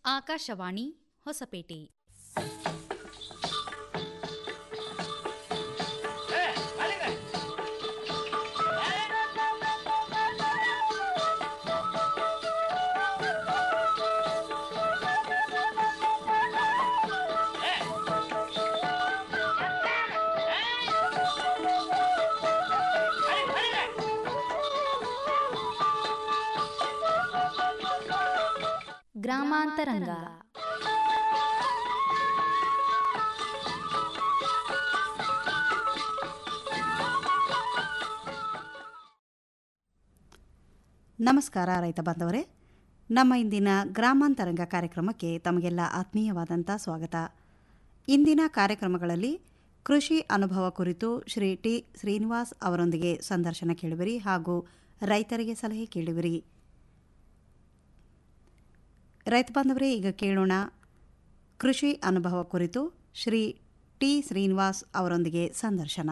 ಆಕಾಶವಾಣಿ ಹೊಸಪೇಟೆ ಗ್ರಾಮಾಂತರಂಗ ನಮಸ್ಕಾರ ರೈತ ಬಾಂಧವರೇ ನಮ್ಮ ಇಂದಿನ ಗ್ರಾಮಾಂತರಂಗ ಕಾರ್ಯಕ್ರಮಕ್ಕೆ ತಮಗೆಲ್ಲ ಆತ್ಮೀಯವಾದಂಥ ಸ್ವಾಗತ ಇಂದಿನ ಕಾರ್ಯಕ್ರಮಗಳಲ್ಲಿ ಕೃಷಿ ಅನುಭವ ಕುರಿತು ಶ್ರೀ ಟಿ ಶ್ರೀನಿವಾಸ್ ಅವರೊಂದಿಗೆ ಸಂದರ್ಶನ ಕೇಳುವಿರಿ ಹಾಗೂ ರೈತರಿಗೆ ಸಲಹೆ ಕೇಳುವಿರಿ ರೈತ ಬಾಂಧವರೇ ಈಗ ಕೇಳೋಣ ಕೃಷಿ ಅನುಭವ ಕುರಿತು ಶ್ರೀ ಟಿ ಶ್ರೀನಿವಾಸ್ ಅವರೊಂದಿಗೆ ಸಂದರ್ಶನ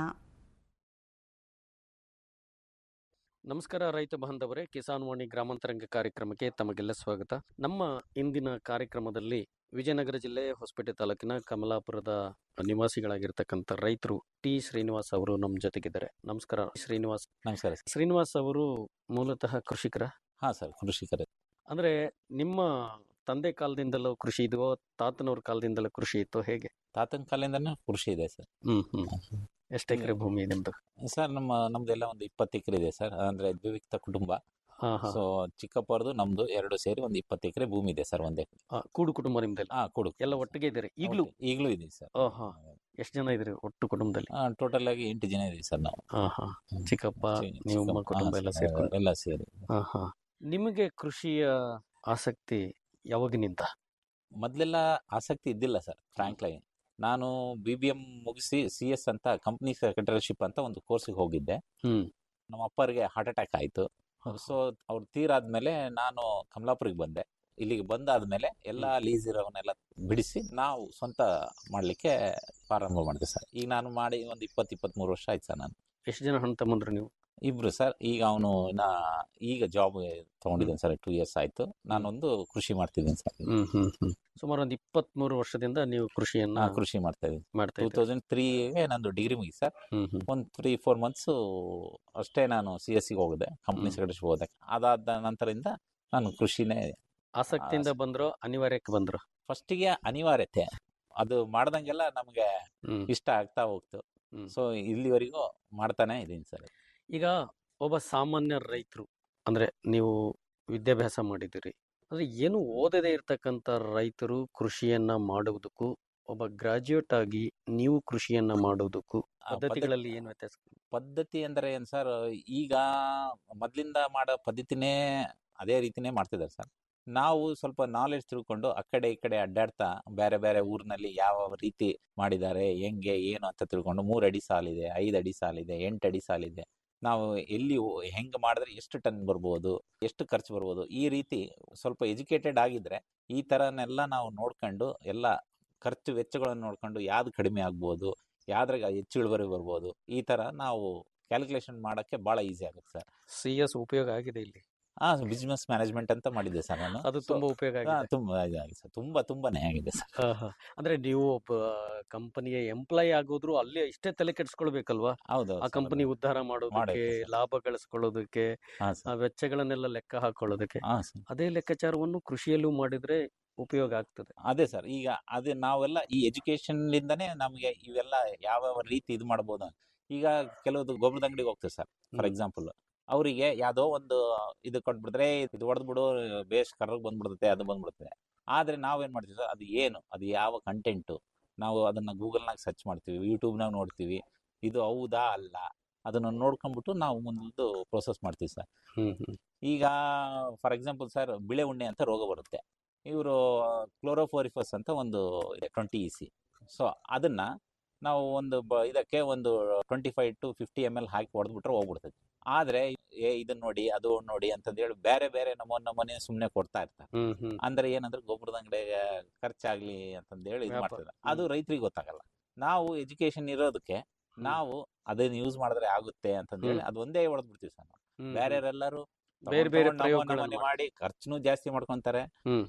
ನಮಸ್ಕಾರ ರೈತ ಬಾಂಧವರೇ ಕಿಸಾನ್ ವಾಣಿ ಗ್ರಾಮಾಂತರಂಗ ಕಾರ್ಯಕ್ರಮಕ್ಕೆ ತಮಗೆಲ್ಲ ಸ್ವಾಗತ ನಮ್ಮ ಇಂದಿನ ಕಾರ್ಯಕ್ರಮದಲ್ಲಿ ವಿಜಯನಗರ ಜಿಲ್ಲೆ ಹೊಸಪೇಟೆ ತಾಲೂಕಿನ ಕಮಲಾಪುರದ ನಿವಾಸಿಗಳಾಗಿರ್ತಕ್ಕಂಥ ರೈತರು ಟಿ ಶ್ರೀನಿವಾಸ್ ಅವರು ನಮ್ಮ ಜೊತೆಗಿದ್ದಾರೆ ನಮಸ್ಕಾರ ಶ್ರೀನಿವಾಸ್ ನಮಸ್ಕಾರ ಸರ್. ಶ್ರೀನಿವಾಸ್ ಅವರು ಮೂಲತಃ ಕೃಷಿಕರ ಹಾ ಸರ್ ಕೃಷಿಕರೇ ಅಂದ್ರೆ ನಿಮ್ಮ ತಂದೆ ಕಾಲದಿಂದಲೂ ಕೃಷಿ ಇದೆಯೋ ತಾತನವ್ರ ಕಾಲದಿಂದಲೂ ಕೃಷಿ ಇತ್ತು ಹೇಗೆ ತಾತನ ಕಾಲದಿಂದನೂ ಕೃಷಿ ಇದೆ ಸರ್ ಹ್ಮ್ ಹ್ಮ್ ಎಷ್ಟು ಎಕರೆ ಭೂಮಿ ನಿಮ್ದು ಸರ್ ನಮ್ಮ ನಮ್ದೆಲ್ಲ ಒಂದು ಇಪ್ಪತ್ತು ಎಕರೆ ಇದೆ ಸರ್ ಅಂದ್ರೆ ದ್ವಿವಿಕ್ತ ಕುಟುಂಬ ಹಾ ಹಾ ಸೊ ಚಿಕ್ಕಪ್ಪರದು ನಮ್ದು ಎರಡು ಸೇರಿ ಒಂದು ಇಪ್ಪತ್ತು ಎಕರೆ ಭೂಮಿ ಇದೆ ಸರ್ ಒಂದೇ ಆ, ಕೂಡು ಕುಟುಂಬ ನಿಮ್ದೆಲ್ಲ ಹಾ ಕೊಡು ಎಲ್ಲ ಒಟ್ಟಿಗೆ ಇದ್ದೀರಿ ಈಗಲೂ ಈಗಲೂ ಇದೆ ಸರ್ ಆ, ಹಾ. ಎಷ್ಟು ಜನ ಇದ್ರಿ ಒಟ್ಟು ಕುಟುಂಬದಲ್ಲಿ ಟೋಟಲ್ ಆಗಿ ಎಂಟು ಜನ ಇದೀವಿ ಸರ್ ನಾವು ಹಾ ಹಾ ಚಿಕ್ಕಪ್ಪ ಚಿ- ನಿಮ್ಮ ಚಿಕ್ಕಪ್ಪ, ಕುಟುಂಬ ಹಾ, ಎಲ್ಲ ಸರ್, ಸೇರ್ಕೊಂಡು ಎಲ್ಲ ಸೇರಿ ಹಾ ಹಾ ನಿಮಗೆ ಕೃಷಿಯ ಆಸಕ್ತಿ ಯಾವಾಗಿನಿಂದ ಮೊದ್ಲೆಲ್ಲ ಆಸಕ್ತಿ ಇದ್ದಿಲ್ಲ ಸರ್ ಫ್ರಾಂಕ್ಲೈ ನಾನು ಬಿ ಬಿ ಎಂ ಮುಗಿಸಿ ಸಿ ಎಸ್ ಅಂತ ಕಂಪ್ನಿ ಸೆಕ್ರೆಟರಿಶಿಪ್ ಅಂತ ಒಂದು ಕೋರ್ಸಿಗೆ ಹೋಗಿದ್ದೆ ಹ್ಮ್ ನಮ್ಮ ಅಪ್ಪರಿಗೆ ಹಾರ್ಟ್ ಅಟ್ಯಾಕ್ ಆಯ್ತು ಸೊ ಅವ್ರು ತೀರಾದ್ಮೇಲೆ ನಾನು ಕಮಲಾಪುರಿಗೆ ಬಂದೆ ಇಲ್ಲಿಗೆ ಬಂದಾದ್ಮೇಲೆ ಎಲ್ಲ ಲೀಸ್ ಇರೋವನ್ನೆಲ್ಲ ಬಿಡಿಸಿ ನಾವು ಸ್ವಂತ ಮಾಡ್ಲಿಕ್ಕೆ ಪ್ರಾರಂಭ ಮಾಡಿದೆ ಸರ್ ಈಗ ನಾನು ಮಾಡಿ ಒಂದು ಇಪ್ಪತ್ತು ಇಪ್ಪತ್ಮೂರು ವರ್ಷ ಆಯ್ತು ಸರ್ ನಾನು ಎಷ್ಟು ಜನ ಹಣ್ಣು ತಮ್ಮಂದ್ರು ನೀವು ಇಬ್ರು ಸರ್ ಈಗ ಅವನು ನಾ ಈಗ ಜಾಬ್ ತಗೊಂಡಿದ್ದೇನೆ ಸರ್ ಟೂ ಇಯರ್ಸ್ ಆಯ್ತು ನಾನೊಂದು ಕೃಷಿ ಮಾಡ್ತಿದ್ದೀನಿ ಸರ್ ಹ್ಮ್ ಹ್ಮ್ ಹ್ಮ್ ಸುಮಾರು ಒಂದು ಇಪ್ಪತ್ತ್ ಮೂರು ವರ್ಷದಿಂದ ನೀವು ಕೃಷಿಯನ್ನ ನಾ ಕೃಷಿ ಮಾಡ್ತಾ ಇದ್ದೀನಿ ಮಾಡ್ತಾ ಟೂ ಇದ್ದೀರಿ ತೌಸಂಡ್ ತ್ರೀಗೆ ನಂದು ಡಿಗ್ರಿ ಮುಗಿ ಸರ್ ಹ್ಮ್ ಹ್ಮ್ ಒಂದು ತ್ರೀ ಫೋರ್ ಮಂತ್ಸ್ ಅಷ್ಟೇ ನಾನು ಸಿ ಎಸ್ ಸಿಗೆ ಹೋಗಿದೆ ಕಂಪ್ನಿ ಹ್ಮ್. ಸೆಕ್ರೆಟರಿ ಹೋದೆ ಅದಾದ ನಂತರದಿಂದ ನಾನು ಕೃಷಿನೇ ಆಸಕ್ತಿಯಿಂದ ಆಸ- ಬಂದ್ರು ಅನಿವಾರ್ಯಕ್ಕೆ ಬಂದ್ರು ಫಸ್ಟಿಗೆ ಅನಿವಾರ್ಯತೆ ಅದು ಮಾಡ್ದಂಗೆಲ್ಲ ನಮಗೆ ಹ್ಮ್ ಇಷ್ಟ ಆಗ್ತಾ ಹೋಗ್ತು ಹ್ಮ್. ಸೊ ಇಲ್ಲಿವರೆಗೂ ಮಾಡ್ತಾನೆ ಇದೀನಿ ಸರ್ ಈಗ ಒಬ್ಬ ಸಾಮಾನ್ಯ ರೈತರು ಅಂದ್ರೆ ನೀವು ವಿದ್ಯಾಭ್ಯಾಸ ಮಾಡಿದಿರಿ ಅಂದ್ರೆ ಏನು ಓದದೇ ಇರ್ತಕ್ಕಂಥ ರೈತರು ಕೃಷಿಯನ್ನ ಮಾಡುವುದಕ್ಕೂ ಒಬ್ಬ ಗ್ರಾಜ್ಯುಯೇಟ್ ಆಗಿ ನೀವು ಕೃಷಿಯನ್ನ ಮಾಡುವುದಕ್ಕೂ ಆ ಪದ್ಧತಿಗಳಲ್ಲಿ ಏನು ವ್ಯತ್ಯಾಸ ಪದ್ಧತಿ ಅಂದ್ರೆ ಏನ್ ಸರ್ ಈಗ ಮೊದ್ಲಿಂದ ಮಾಡೋ ಪದ್ಧತಿನೇ ಅದೇ ರೀತಿನೇ ಮಾಡ್ತಿದ್ದಾರೆ ಸರ್ ನಾವು ಸ್ವಲ್ಪ ನಾಲೆಡ್ಜ್ ತಿಳ್ಕೊಂಡು ಆ ಕಡೆ ಈ ಕಡೆ ಅಡ್ಡಾಡ್ತಾ ಬೇರೆ ಬೇರೆ ಊರಿನಲ್ಲಿ ಯಾವ ರೀತಿ ಮಾಡಿದ್ದಾರೆ ಹೆಂಗೆ ಏನು ಅಂತ ತಿಳ್ಕೊಂಡು ಮೂರ್ ಅಡಿ ಸಾಲಿದೆ ಐದು ಅಡಿ ಸಾಲಿದೆ ಎಂಟು ಅಡಿ ಸಾಲಿದೆ ನಾವು ಎಲ್ಲಿ ಹೋ- ಹೆಂಗ್ ಮಾಡಿದ್ರೆ ಎಷ್ಟು ಟನ್ ಬರ್ಬೋದು ಎಷ್ಟು ಖರ್ಚು ಬರ್ಬೋದು ಈ ರೀತಿ ಸ್ವಲ್ಪ ಎಜುಕೇಟೆಡ್ ಆಗಿದ್ರೆ ಈ ತರನೆಲ್ಲ ನಾವು ನೋಡ್ಕೊಂಡು ಎಲ್ಲ ಖರ್ಚು ವೆಚ್ಚಗಳನ್ನು ನೋಡ್ಕೊಂಡು ಯಾವ್ದು ಕಡಿಮೆ ಆಗ್ಬೋದು ಯಾವ್ದ್ರಾಗ ಹೆಚ್ಚು ಇಳುವರಿ ಬರ್ಬೋದು ಈ ತರ ನಾವು ಕ್ಯಾಲ್ಕುಲೇಷನ್ ಮಾಡಕ್ಕೆ ಬಹಳ ಈಸಿ ಆಗುತ್ತೆ ಸರ್ ಸಿ ಎಸ್ ಉಪಯೋಗ ಆಗಿದೆ ಇಲ್ಲಿ ಆ ಬಿಸ್ನೆಸ್ ಮ್ಯಾನೇಜ್ಮೆಂಟ್ ಅಂತ ಮಾಡಿದ್ದೆ ಸರ್ ನಾನು ಅದು So, ತುಂಬಾ ಉಪಯೋಗ ಆ, ಆಗಿದೆ ತುಂಬಾ ಇದಾಗಿದೆ ಸರ್ ತುಂಬಾ ತುಂಬಾನೇ ಆಗಿದೆ ಸರ್ ಹಾ, ಹಾ. ಅಂದ್ರೆ ನೀವು ಒಬ್ಬ ಕಂಪನಿಯ ಎಂಪ್ಲಾಯ್ ಆಗೋದ್ರು ಅಲ್ಲೇ ಇಷ್ಟೇ ತಲೆ ಕೆಡಿಸ್ಕೊಳ್ಬೇಕಲ್ವಾ ಹೌದು ಆ ಕಂಪನಿ ಉದ್ಧಾರ ಮಾಡೋದಕ್ಕೆ ಮಾಡೈತೆ ಸರ್. ಲಾಭ ಗಳಿಸ್ಕೊಳ್ಳೋದಕ್ಕೆ ಹಾ ಆ ಸರ್ ವೆಚ್ಚಗಳನ್ನೆಲ್ಲ ಲೆಕ್ಕ ಹಾಕೊಳ್ಳೋದಕ್ಕೆ ಹಾ ಸರ್ ಅದೇ ಲೆಕ್ಕಾಚಾರವನ್ನು ಕೃಷಿಯಲ್ಲೂ ಮಾಡಿದ್ರೆ ಉಪಯೋಗ ಆಗ್ತದೆ ಅದೇ ಸರ್ ಈಗ ಅದೇ ನಾವೆಲ್ಲ ಈ ಎಜುಕೇಶನ್ ಲಿಂದನೇ ನಮಗೆ ಇವೆಲ್ಲ ಯಾವ ಯಾವ ರೀತಿ ಇದು ಮಾಡ್ಬೋದು ಈಗ ಕೆಲವೊಂದು ಗೊಬ್ಬರದ ಅಂಗಡಿಗೆ ಹೋಗ್ತೇವೆ ಸರ್ ಫಾರ್ ಹ್ಮ್. ಎಕ್ಸಾಂಪಲ್ ಅವರಿಗೆ ಯಾವ್ದೋ ಒಂದು ಇದು ಕೊಟ್ಬಿಡಿದ್ರೆ ಇದು ಹೊಡೆದ್ಬಿಡು ಬೇಸ್ ಕರ್ರಗ್ ಬಂದ್ಬಿಡುತ್ತೆ ಅದು ಬಂದ್ಬಿಡುತ್ತೆ ಆದ್ರೆ ನಾವೇನ್ ಮಾಡ್ತೀವಿ ಸರ್ ಅದು ಏನು ಅದು ಯಾವ ಕಂಟೆಂಟು ನಾವು ಅದನ್ನ ಗೂಗಲ್ನಾಗ ಸರ್ಚ್ ಮಾಡ್ತೀವಿ ಯೂಟ್ಯೂಬ್ನಾಗ ನೋಡ್ತೀವಿ ಇದು ಹೌದಾ ಅಲ್ಲ ಅದನ್ನ ನೋಡ್ಕೊಂಡ್ಬಿಟ್ಟು ನಾವು ಮುಂದೊಂದು ಪ್ರೋಸೆಸ್ ಮಾಡ್ತೀವಿ ಸರ್ ಹ್ಮ್ ಹ್ಮ್ ಈಗ ಫಾರ್ ಎಕ್ಸಾಂಪಲ್ ಸರ್ ಬಿಳೆ ಉಣ್ಣೆ ಅಂತ ರೋಗ ಬರುತ್ತೆ ಇವರು ಕ್ಲೋರೋಫೋರಿಫಸ್ ಅಂತ ಒಂದು ಇದೆ ಟ್ವೆಂಟಿ ಇ ಸಿ ಸೊ ಅದನ್ನ ನಾವು ಒಂದು ಬ ಇದಕ್ಕೆ ಒಂದು twenty five to fifty M L ಹಾಕಿ ಹೊಡೆದ್ಬಿಟ್ರೆ ಹೋಗ್ಬಿಡ್ತದೆ ಆದ್ರೆ ಏ ಇದನ್ನ ನೋಡಿ ಅದು ನೋಡಿ ಅಂತಂದ್ ಹೇಳಿ ಬೇರೆ ಬೇರೆ ನಮೂನೆ ನಮೂನೆ ಸುಮ್ಮನೆ ಕೊಡ್ತಾ ಇರ್ತಾರೆ ಹ್ಮ್ ಹ್ಮ್ ಅಂದ್ರೆ ಏನಂದ್ರೆ ಗೊಬ್ಬರದ ಅಂಗಡಿಗೆ ಖರ್ಚಾಗ್ಲಿ ಅಂತಂದ್ ಹೇಳಿ ಇದು ವ್ಯಾಪಾರ. ಮಾಡ್ತಿದ್ದಾರೆ ಅದು ರೈತರಿಗೆ ಗೊತ್ತಾಗಲ್ಲ ನಾವು ಎಜುಕೇಶನ್ ಇರೋದಕ್ಕೆ ನಾವು ಅದನ್ನ ಯೂಸ್ ಮಾಡಿದ್ರೆ ಆಗುತ್ತೆ ಅಂತಂದ್ ಹೇಳಿ ಅದು ಒಂದೇ ಹೊಡೆದ್ಬಿಡ್ತೀವಿ ಸರ್ ನಾವು ಹ್ಮ್, ಬೇರೆಯವರೆಲ್ಲರೂ ಬೇರೆ ಬೇರೆ ತಗೊಂಡ್ ತಗೊಂಡ್ ನಮೂನೆ ಪ್ರಯೋಗಗಳನ್ನ ನಮೂನೆ ಮಾಡಿ ಖರ್ಚುನು ಜಾಸ್ತಿ ಮಾಡ್ಕೊಂತಾರೆ ಹ್ಮ್.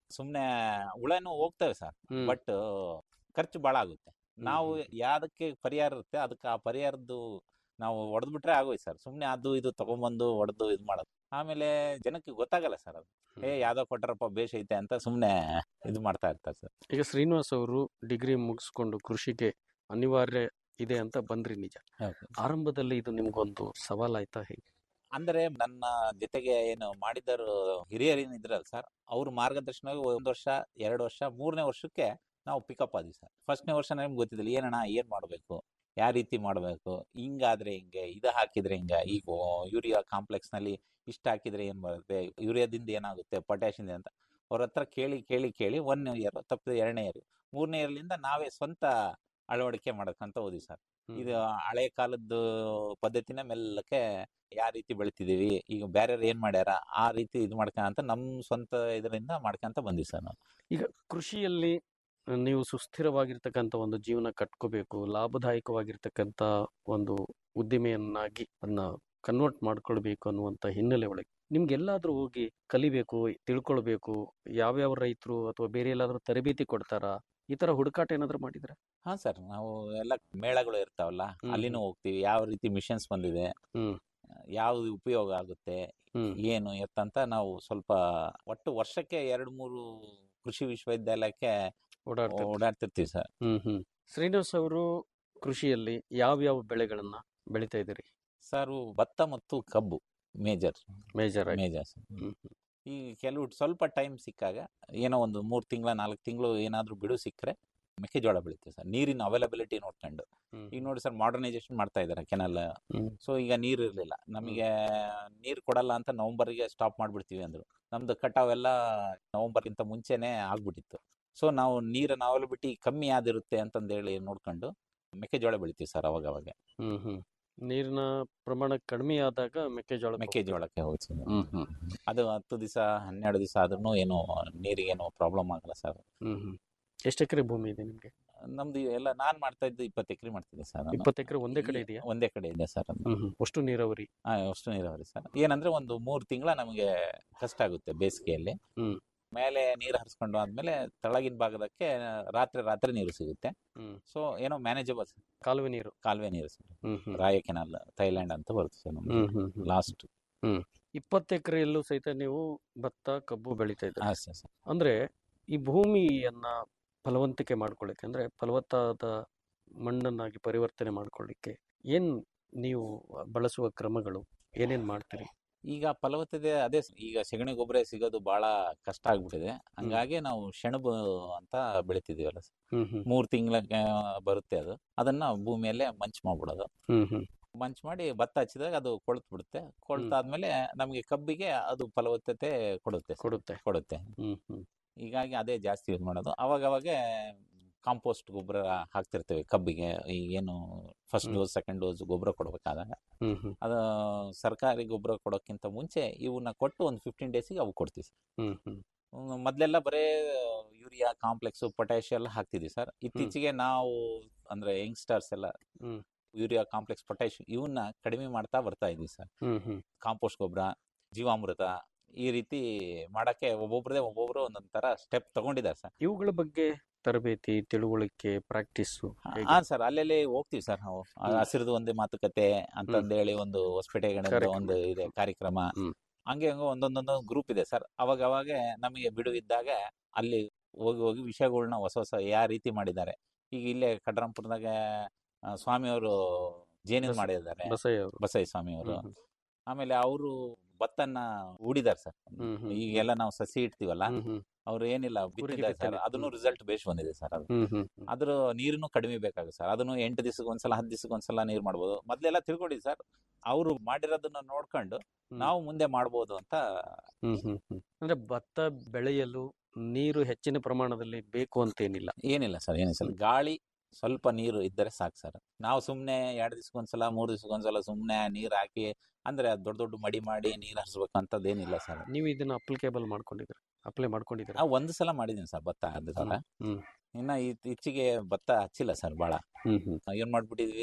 ಸುಮ್ನೆ ಹುಳನು ಹೋಗ್ತವೆ ಸರ್ ಹ್ಮ್. ಬಟ್ ಖರ್ಚು ಬಹಳ ಆಗುತ್ತೆ ನಾವು ಯಾವ್ದಕ್ಕೆ ಪರಿಹಾರ ಇರುತ್ತೆ ಅದಕ್ಕೆ ಆ ಪರಿಹಾರದ್ದು ನಾವು ಹೊಡೆದ್ಬಿಟ್ರೆ ಆಗೋಯ್ತು ಸರ್ ಸುಮ್ನೆ ಅದು ಇದು ತಗೊಂಬಂದು ಹೊಡೆದು ಇದು ಮಾಡೋದು ಆಮೇಲೆ ಜನಕ್ಕೆ ಗೊತ್ತಾಗಲ್ಲ ಸರ್ ಅದು ಏ ಯಾವ್ದೋ ಕೊಟ್ಟಾರಪ್ಪ ಬೇಷ್ ಐತೆ ಅಂತ ಸುಮ್ನೆ ಇದು ಮಾಡ್ತಾ ಇರ್ತಾರೆ ಸರ್ ಈಗ ಶ್ರೀನಿವಾಸ್ ಅವರು ಡಿಗ್ರಿ ಮುಗಿಸ್ಕೊಂಡು ಕೃಷಿಗೆ ಅನಿವಾರ್ಯ ಇದೆ ಅಂತ ಬಂದ್ರಿ ನಿಜ ಆರಂಭದಲ್ಲಿ ಇದು ನಿಮ್ಗೊಂದು ಸವಾಲಾಯ್ತಾ ಹೇಗೆ ಅಂದ್ರೆ ನನ್ನ ಜೊತೆಗೆ ಏನು ಮಾಡಿದರು ಹಿರಿಯರು ಏನಿದ್ರಲ್ಲ ಸರ್ ಅವ್ರ ಮಾರ್ಗದರ್ಶನ ಒಂದ್ ವರ್ಷ ಎರಡು ವರ್ಷ ಮೂರನೇ ವರ್ಷಕ್ಕೆ ನಾವು ಪಿಕಪ್ ಆದ್ವಿ ಸರ್ ಫಸ್ಟ್ನೇ ವರ್ಷ ನಮ್ಗೆ ಗೊತ್ತಿದ್ದಿಲ್ಲ ಏನಣ್ಣ ಏನ್ ಮಾಡ್ಬೇಕು ಯಾವ ರೀತಿ ಮಾಡ್ಬೇಕು ಹಿಂಗಾದ್ರೆ ಹಿಂಗೆ ಇದು ಹಾಕಿದ್ರೆ ಹಿಂಗ ಈಗ ಯೂರಿಯಾ ಕಾಂಪ್ಲೆಕ್ಸ್ ನಲ್ಲಿ ಇಷ್ಟ ಹಾಕಿದ್ರೆ ಏನ್ ಬರುತ್ತೆ ಯೂರಿಯಾದಿಂದ ಏನಾಗುತ್ತೆ ಪೊಟ್ಯಾಷಿಯಂ ಅಂತ ಅವ್ರ ಹತ್ರ ಕೇಳಿ ಕೇಳಿ ಕೇಳಿ ಒನ್ ಇಯರ್ ತಪ್ಪಿದ ಎರಡನೇ ಇಯರ್ ಮೂರನೇ ಇಯರ್ಲಿಂದ ನಾವೇ ಸ್ವಂತ ಅಳವಡಿಕೆ ಮಾಡಕ್ಕಂತ ಹೋದ್ವಿ ಸರ್ ಇದು ಹಳೆ ಕಾಲದ್ದು ಪದ್ಧತಿನ ಮೆಲ್ಲಕ್ಕೆ ಯಾವ ರೀತಿ ಬೆಳಿತಿದೀವಿ ಈಗ ಬೇರೆ ಏನ್ ಮಾಡ್ಯಾರ ಆ ರೀತಿ ಇದು ಮಾಡ್ಕೊಂತ ನಮ್ ಸ್ವಂತ ಇದರಿಂದ ಮಾಡ್ಕೊಂತ ಬಂದ್ವಿ ಸರ್ ನಾವು ಈಗ ಕೃಷಿಯಲ್ಲಿ ನೀವು ಸುಸ್ಥಿರವಾಗಿರ್ತಕ್ಕಂಥ ಒಂದು ಜೀವನ ಕಟ್ಕೋಬೇಕು ಲಾಭದಾಯಕವಾಗಿರ್ತಕ್ಕಂಥ ಒಂದು ಉದ್ದಿಮೆಯನ್ನಾಗಿ ಅದನ್ನ ಕನ್ವರ್ಟ್ ಮಾಡ್ಕೊಳ್ಬೇಕು ಅನ್ನುವಂಥ ಹಿನ್ನೆಲೆ ಒಳಗೆ ನಿಮ್ಗೆಲ್ಲಾದ್ರೂ ಹೋಗಿ ಕಲಿಬೇಕು ತಿಳ್ಕೊಳ್ಬೇಕು ಯಾವ್ಯಾವ ರೈತರು ಅಥವಾ ಬೇರೆ ಎಲ್ಲಾದ್ರೂ ತರಬೇತಿ ಕೊಡ್ತಾರಾ ಈ ತರ ಹುಡುಕಾಟ ಏನಾದ್ರು ಮಾಡಿದ್ರೆ ಹಾ ಸರ್ ನಾವು ಎಲ್ಲ ಮೇಳಗಳು ಇರ್ತಾವಲ್ಲ ಹ್ಮ್, ಅಲ್ಲಿನೂ ಹೋಗ್ತೀವಿ ಯಾವ ರೀತಿ ಮಿಷನ್ಸ್ ಬಂದಿದೆ ಹ್ಮ್. ಯಾವ್ದು ಉಪಯೋಗ ಆಗುತ್ತೆ ಹ್ಮ್ ಏನು ಎತ್ತಂತ ನಾವು ಸ್ವಲ್ಪ ಒಟ್ಟು ವರ್ಷಕ್ಕೆ ಎರಡು ಮೂರು ಕೃಷಿ ವಿಶ್ವವಿದ್ಯಾಲಯಕ್ಕೆ ಓಡಾಡ್ತಾ ಓಡಾಡ್ತಿರ್ತೀವಿ ಸರ್ ಹ್ಮ್ ಹ್ಮ್ ಶ್ರೀನಿವಾಸ್ ಅವರು ಕೃಷಿಯಲ್ಲಿ ಯಾವ್ಯಾವ ಬೆಳೆಗಳನ್ನ ಬೆಳಿತಾ ಇದ್ದೀರಿ ಸರ್ ಭತ್ತ ಮತ್ತು ಕಬ್ಬು ಮೇಜರ್ ಮೇಜರ್ ಆಗಿ ಮೇಜರ್ ಹ್ಮ್ ಹ್ಮ್. ಈ ಕೆಲವು ಸ್ವಲ್ಪ ಟೈಮ್ ಸಿಕ್ಕಾಗ ಏನೋ ಒಂದು ಮೂರ್ ತಿಂಗಳ ನಾಲ್ಕು ತಿಂಗಳು ಏನಾದ್ರೂ ಬಿಡು ಸಿಕ್ಕರೆ ಮೆಕ್ಕೆಜೋಳ ಬೆಳಿತೀವಿ ಸರ್ ನೀರಿನ ಅವೈಲಬಿಲಿಟಿ ನೋಡ್ಕೊಂಡು ಹ್ಮ್ ಈಗ ನೋಡಿ ಸರ್ ಮಾಡರ್ನೈಸೇಷನ್ ಮಾಡ್ತಾ ಇದ್ದಾರೆ ಕೆನಲ್ ಹ್ಮ್. ಸೊ ಈಗ ನೀರು ಇರಲಿಲ್ಲ ನಮಗೆ ನೀರು ಕೊಡಲ್ಲ ಅಂತ ನವಂಬರ್ಗೆ ಸ್ಟಾಪ್ ಮಾಡ್ಬಿಡ್ತೀವಿ ಅಂದ್ರು ನಮ್ದು ಕಟಾವ್ ಎಲ್ಲ ನವಂಬರ್ಗಿಂತ ಮುಂಚೆನೆ ಆಗ್ಬಿಟ್ಟಿತ್ತು ಸೊ ನಾವು ನೀರಿನ ಅವೈಲಬಿಲಿಟಿ ಕಮ್ಮಿ ಆದಿರುತ್ತೆ ಅಂತಂದೇಳಿ ನೋಡ್ಕೊಂಡು ಮೆಕ್ಕೆಜೋಳ ಬೆಳಿತೀವಿ ಸರ್ ಅವಾಗ ಅವಾಗ ಹ್ಮ್ ಹ್ಮ್ ನೀರಿನ ಪ್ರಮಾಣ ಕಡಿಮೆ ಆದಾಗ ಮೆಕ್ಕೆಜೋಳ ಮೆಕ್ಕೆಜೋಳಕ್ಕೆ ಹೋಗ್ತೀವಿ ಹ್ಮ್ ಹ್ಮ್ ಅದು ಹತ್ತು ದಿವಸ ಹನ್ನೆರಡು ದಿವಸ ಆದ್ರೂ ಏನು ನೀರಿಗೇನು ಪ್ರಾಬ್ಲಮ್ ಆಗಲ್ಲ ಸರ್ ಹ್ಮ್ ಹ್ಮ್ ಎಷ್ಟು ಎಕರೆ ಭೂಮಿ ಇದೆ ನಿಮ್ಗೆ ನಮ್ದು ಎಲ್ಲ ನಾನ್ ಮಾಡ್ತಾ ಇದ್ದು ಇಪ್ಪತ್ತು ಎಕರೆ ಮಾಡ್ತಿದ್ದೆ ಸರ್ ನಾನು. ಇಪ್ಪತ್ತು ಎಕರೆ ಒಂದೇ ಕಡೆ ಈ- ಇದೆಯಾ ಒಂದೇ ಕಡೆ ಇದೆ ಸರ್ ಅದು ಹ್ಮ್ ಹ್ಮ್ ಅಷ್ಟು ನೀರಾವರಿ ಹಾ ಅಷ್ಟು ನೀರಾವರಿ ಸರ್ ಏನಂದ್ರೆ ಒಂದು ಮೂರು ತಿಂಗಳ ನಮಗೆ ಕಷ್ಟ ಆಗುತ್ತೆ ಬೇಸಿಗೆಯಲ್ಲಿ ಹ್ಮ್. ಮೇಲೆ ಮೇಲೆ ನೀರು ಹರಿಸ್ಕೊಂಡು ಆದ್ಮೇಲೆ ತಳಗಿನ ಭಾಗದಕ್ಕೆ ರಾತ್ರಿ ರಾತ್ರಿ ನೀರು ಸಿಗುತ್ತೆ ಹ್ಮ್ ಸೊ ಏನೋ ಮ್ಯಾನೇಜಬಲ್ ಕಾಲುವೆ ನೀರು ಕಾಲುವೆ ನೀರು sir hmm hmm Raya canal tail end ಅಂತ ಬರುತ್ತೆ ಸರ್ ಹ್ಮ್ ಹ್ಮ್ ಹ್ಮ್. ಲಾಸ್ಟ್ ಇಪ್ಪತ್ತು ಎಕರೆಯಲ್ಲೂ ಸಹಿತ ನೀವು ಭತ್ತ ಕಬ್ಬು ಬೆಳಿತಾ ಇದ್ದೀರಿ ಹಾ ಸರ್ ಸರ್. ಅಂದ್ರೆ ಈ ಭೂಮಿಯನ್ನ ಫಲವಂತಿಕೆ ಮಾಡ್ಕೊಳ್ಳಿಕ್ಕೆ ಅಂದ್ರೆ ಫಲವತ್ತಾದ ಮಣ್ಣನ್ನಾಗಿ ಪರಿವರ್ತನೆ ಮಾಡ್ಕೊಳ್ಳಿಕ್ಕೆ ಏನ್ ನೀವು ಬಳಸುವ ಕ್ರಮಗಳು ಏನೇನ್ ಮಾಡ್ತೀರಿ ಈಗ ಫಲವತ್ತತೆ ಅದೇ ಸ- ಈಗ ಸಗಣಿ ಗೊಬ್ಬರ ಸಿಗೋದು ಬಹಳ ಕಷ್ಟ ಆಗ್ಬಿಟ್ಟಿದೆ ಹಂಗಾಗಿ ನಾವು ಸೆಣಬು ಅಂತ ಬೆಳಿತಿದೀವಲ್ಲ ಸರ್. ಹ್ಮ್ ಹ್ಮ್ ಮೂರ್ ತಿಂಗಳ ಬರುತ್ತೆ ಅದು ಅದನ್ನ ಭೂಮಿಯಲ್ಲೇ ಮಂಚ್ ಮಾಡ್ಬಿಡೋದು ಹ್ಮ್ ಹ್ಮ್ ಮಂಚ್ ಮಾಡಿ ಭತ್ತ ಹಚ್ಚಿದಾಗ ಅದು ಕೊಳ್ತು ಬಿಡುತ್ತೆ ಕೊಳ್ತಾದ್ಮೇಲೆ ನಮಗೆ ಕಬ್ಬಿಗೆ ಅದು ಫಲವತ್ತತೆ ಕೊಡುತ್ತೆ ಸರ್. ಕೊಡುತ್ತೆ ಕೊಡುತ್ತೆ ಹ್ಮ್ ಹ್ಮ್ ಹೀಗಾಗಿ ಅದೇ ಜಾಸ್ತಿ ಯೂಸ್ ಮಾಡೋದು ಅವಾಗ ಅವಾಗ ಕಾಂಪೋಸ್ಟ್ ಗೊಬ್ಬರ ಹಾಕ್ತಿರ್ತೇವೆ ಕಬ್ಬಿಗೆ ಈ ಏನು first hmm. Dose second dose ಗೊಬ್ಬರ ಕೊಡ್ಬೇಕಾದಾಗ ಹ್ಮ್ ಹ್ಮ್ ಅದು ಸರ್ಕಾರಿ ಗೊಬ್ಬರ ಕೊಡೋಕ್ಕಿಂತ ಮುಂಚೆ ಇವನ್ನ ಕೊಟ್ಟು ಒಂದು ಫಿಫ್ಟೀನ್ ಡೇಸಿಗೆ ಅವು ಕೊಡ್ತೀವಿ ಸರ್ ಹ್ಮ್ ಹ್ಮ್ ಹ್ಮ್, ಮೊದ್ಲೆಲ್ಲ ಬರೇ ಯೂರಿಯಾ ಕಾಂಪ್ಲೆಕ್ಸ್ ಪೊಟ್ಯಾಶಿಯಂ ಎಲ್ಲ ಹಾಕ್ತಿದ್ವಿ ಸರ್ ಇತ್ತೀಚೆಗೆ ನಾವು ಅಂದ್ರೆ ಯಂಗ್ಸ್ಟರ್ಸ್ ಎಲ್ಲ ಹ್ಮ್. ಯೂರಿಯಾ ಕಾಂಪ್ಲೆಕ್ಸ್ ಪೊಟ್ಯಾಶಿಯಂ ಇವನ್ನ ಕಡಿಮೆ ಮಾಡ್ತಾ ಬರ್ತಾ ಇದೀವಿ ಸರ್ ಹ್ಮ್ ಹ್ಮ್ ಕಾಂಪೋಸ್ಟ್ ಗೊಬ್ಬರ ಜೀವಾಮೃತ ಈ ರೀತಿ ಮಾಡಕ್ಕೆ ಒಬ್ಬೊಬ್ರದೇ ಒಬ್ಬೊಬ್ರು ಒಂದೊಂದ್ ತರ ಸ್ಟೆಪ್ ತಗೊಂಡಿದ್ದಾರೆ ಸರ್ ಇವುಗಳ ಬಗ್ಗೆ ತರಬೇತಿ ತಿಳುವಳಿಕೆ ಪ್ರಾಕ್ಟೀಸ್ ಹಾ ಸರ್ ಅಲ್ಲೆಲ್ಲಿ ಹೋಗ್ತೀವಿ ಸರ್ ನಾವು ಆ ಹ್ಮ್. ಹಸಿರದು ಒಂದೇ ಮಾತುಕತೆ ಅಂತಂದೇಳಿ ಒಂದು ಹೊಸಪೇಟೆಗಡೆ ಕಾರ್ಯಕ್ರಮ. ಒಂದು ಇದೆ ಕಾರ್ಯಕ್ರಮ ಹ್ಮ್. ಹಂಗೆ ಹಂಗ ಒಂದೊಂದೊಂದು ಗ್ರೂಪ್ ಇದೆ ಸರ್ ಅವಾಗ ಅವಾಗ ನಮಗೆ ಬಿಡುವಿದ್ದಾಗ ಅಲ್ಲಿ ಹೋಗಿ ಹೋಗಿ ವಿಷಯಗಳನ್ನ ಹೊಸ ಹೊಸ ಯಾವ ರೀತಿ ಮಾಡಿದ್ದಾರೆ ಈಗ ಇಲ್ಲೇ ಕಡ್ರಂಪುರದಾಗ ಆ, ಸ್ವಾಮಿಯವರು ಜೇನಿನ ಬಸ- ಮಾಡಿದ್ದಾರೆ ಬಸಯ್ಯ ಅವರು ಬಸೈ ಸ್ವಾಮಿಯವರು ಹ್ಮ್ ಆಮೇಲೆ ಅವರು ಭತ್ತನ್ನ ಹೂಡಿದಾರೆ ಸರ್ ಹ್ಮ್ ಹ್ಮ್. ಈಗೆಲ್ಲ ನಾವು ಸಸಿ ಇಡ್ತೀವಲ್ಲ ಹ್ಮ್ ಹ್ಮ್ ಅವ್ರು ಏನಿಲ್ಲ ಬಿತ್ತಿದ್ದಾರೆ ಸರ್ ಬಿತ್ತನೆ. ಅದನ್ನು ಹ್ಮ್. ರಿಸಲ್ಟ್ ಬೇಸ್ ಬಂದಿದೆ ಸರ್ ಅದು ಹ್ಮ್ ಹ್ಮ್ ಹ್ಮ್. ಅದ್ರ ನೀರನ್ನು ಕಡಿಮೆ ಬೇಕಾಗುತ್ತೆ ಸರ್ ಅದನ್ನು ಎಂಟು ದಿವಸಕ್ಕೆ ಒಂದ್ಸಲ ಹತ್ತು ದಿವಸಕ್ಕೆ ಒಂದ್ಸಲ ನೀರು ಮಾಡ್ಬೋದು ಮೊದ್ಲೆಲ್ಲ ತಿಳ್ಕೊಂಡಿದ್ವಿ ಸರ್ ಅವರು ಮಾಡಿರೋದನ್ನ ನೋಡ್ಕೊಂಡು ಹ್ಮ್. ನಾವು ಮುಂದೆ ಮಾಡ್ಬೋದು ಅಂತ ಹ್ಮ್ ಹ್ಮ್ ಹ್ಮ್. ಅಂದ್ರೆ ಭತ್ತ ಬೆಳೆಯಲು ನೀರು ಹೆಚ್ಚಿನ ಪ್ರಮಾಣದಲ್ಲಿ ಬೇಕು ಅಂತ ಏನಿಲ್ಲ ಏನಿಲ್ಲ ಸರ್ ಏನಿಲ್ಲ ಸರ್ ಗಾಳಿ ಸ್ವಲ್ಪ ನೀರು ಇದ್ದರೆ ಸಾಕು ಸರ್ ನಾವು ಸುಮ್ನೆ ಎರಡು ದಿವಸಕ್ಕೊಂದ್ಸಲ ಮೂರು ದಿವಸಕ್ಕೊಂದ್ಸಲ ಸುಮ್ನೆ ನೀರ್ ಹಾಕಿ ಅಂದ್ರೆ ಅದ್ ದೊಡ್ಡ ದೊಡ್ಡ ಮಡಿ ಮಾಡಿ ನೀರ್ ಹರಿಸ್ಬೇಕಂತದ್ದು ಏನಿಲ್ಲ ಸರ್ ನೀವು ಇದನ್ನ ಅಪ್ಲಿಕೇಬಲ್ ಮಾಡ್ಕೊಂಡಿದ್ದೀರಾ ಅಪ್ಲೈ ಮಾಡ್ಕೊಂಡಿದ್ದೀರಾ ನಾವು ಒಂದು ಸಲ ಮಾಡಿದೀನಿ ಸರ್ ಭತ್ತ ಅದ್ರ ಹ್ಮ್. ಹ್ಮ್ ಇನ್ನ ಇತ್ತೀಚೆಗೆ ಭತ್ತ ಹಚ್ಚಿಲ್ಲ ಸರ್ ಭಾಳ ಹ್ಮ್ ಹ್ಮ್ ಏನ್ ಮಾಡ್ಬಿಟ್ಟಿದ್ವಿ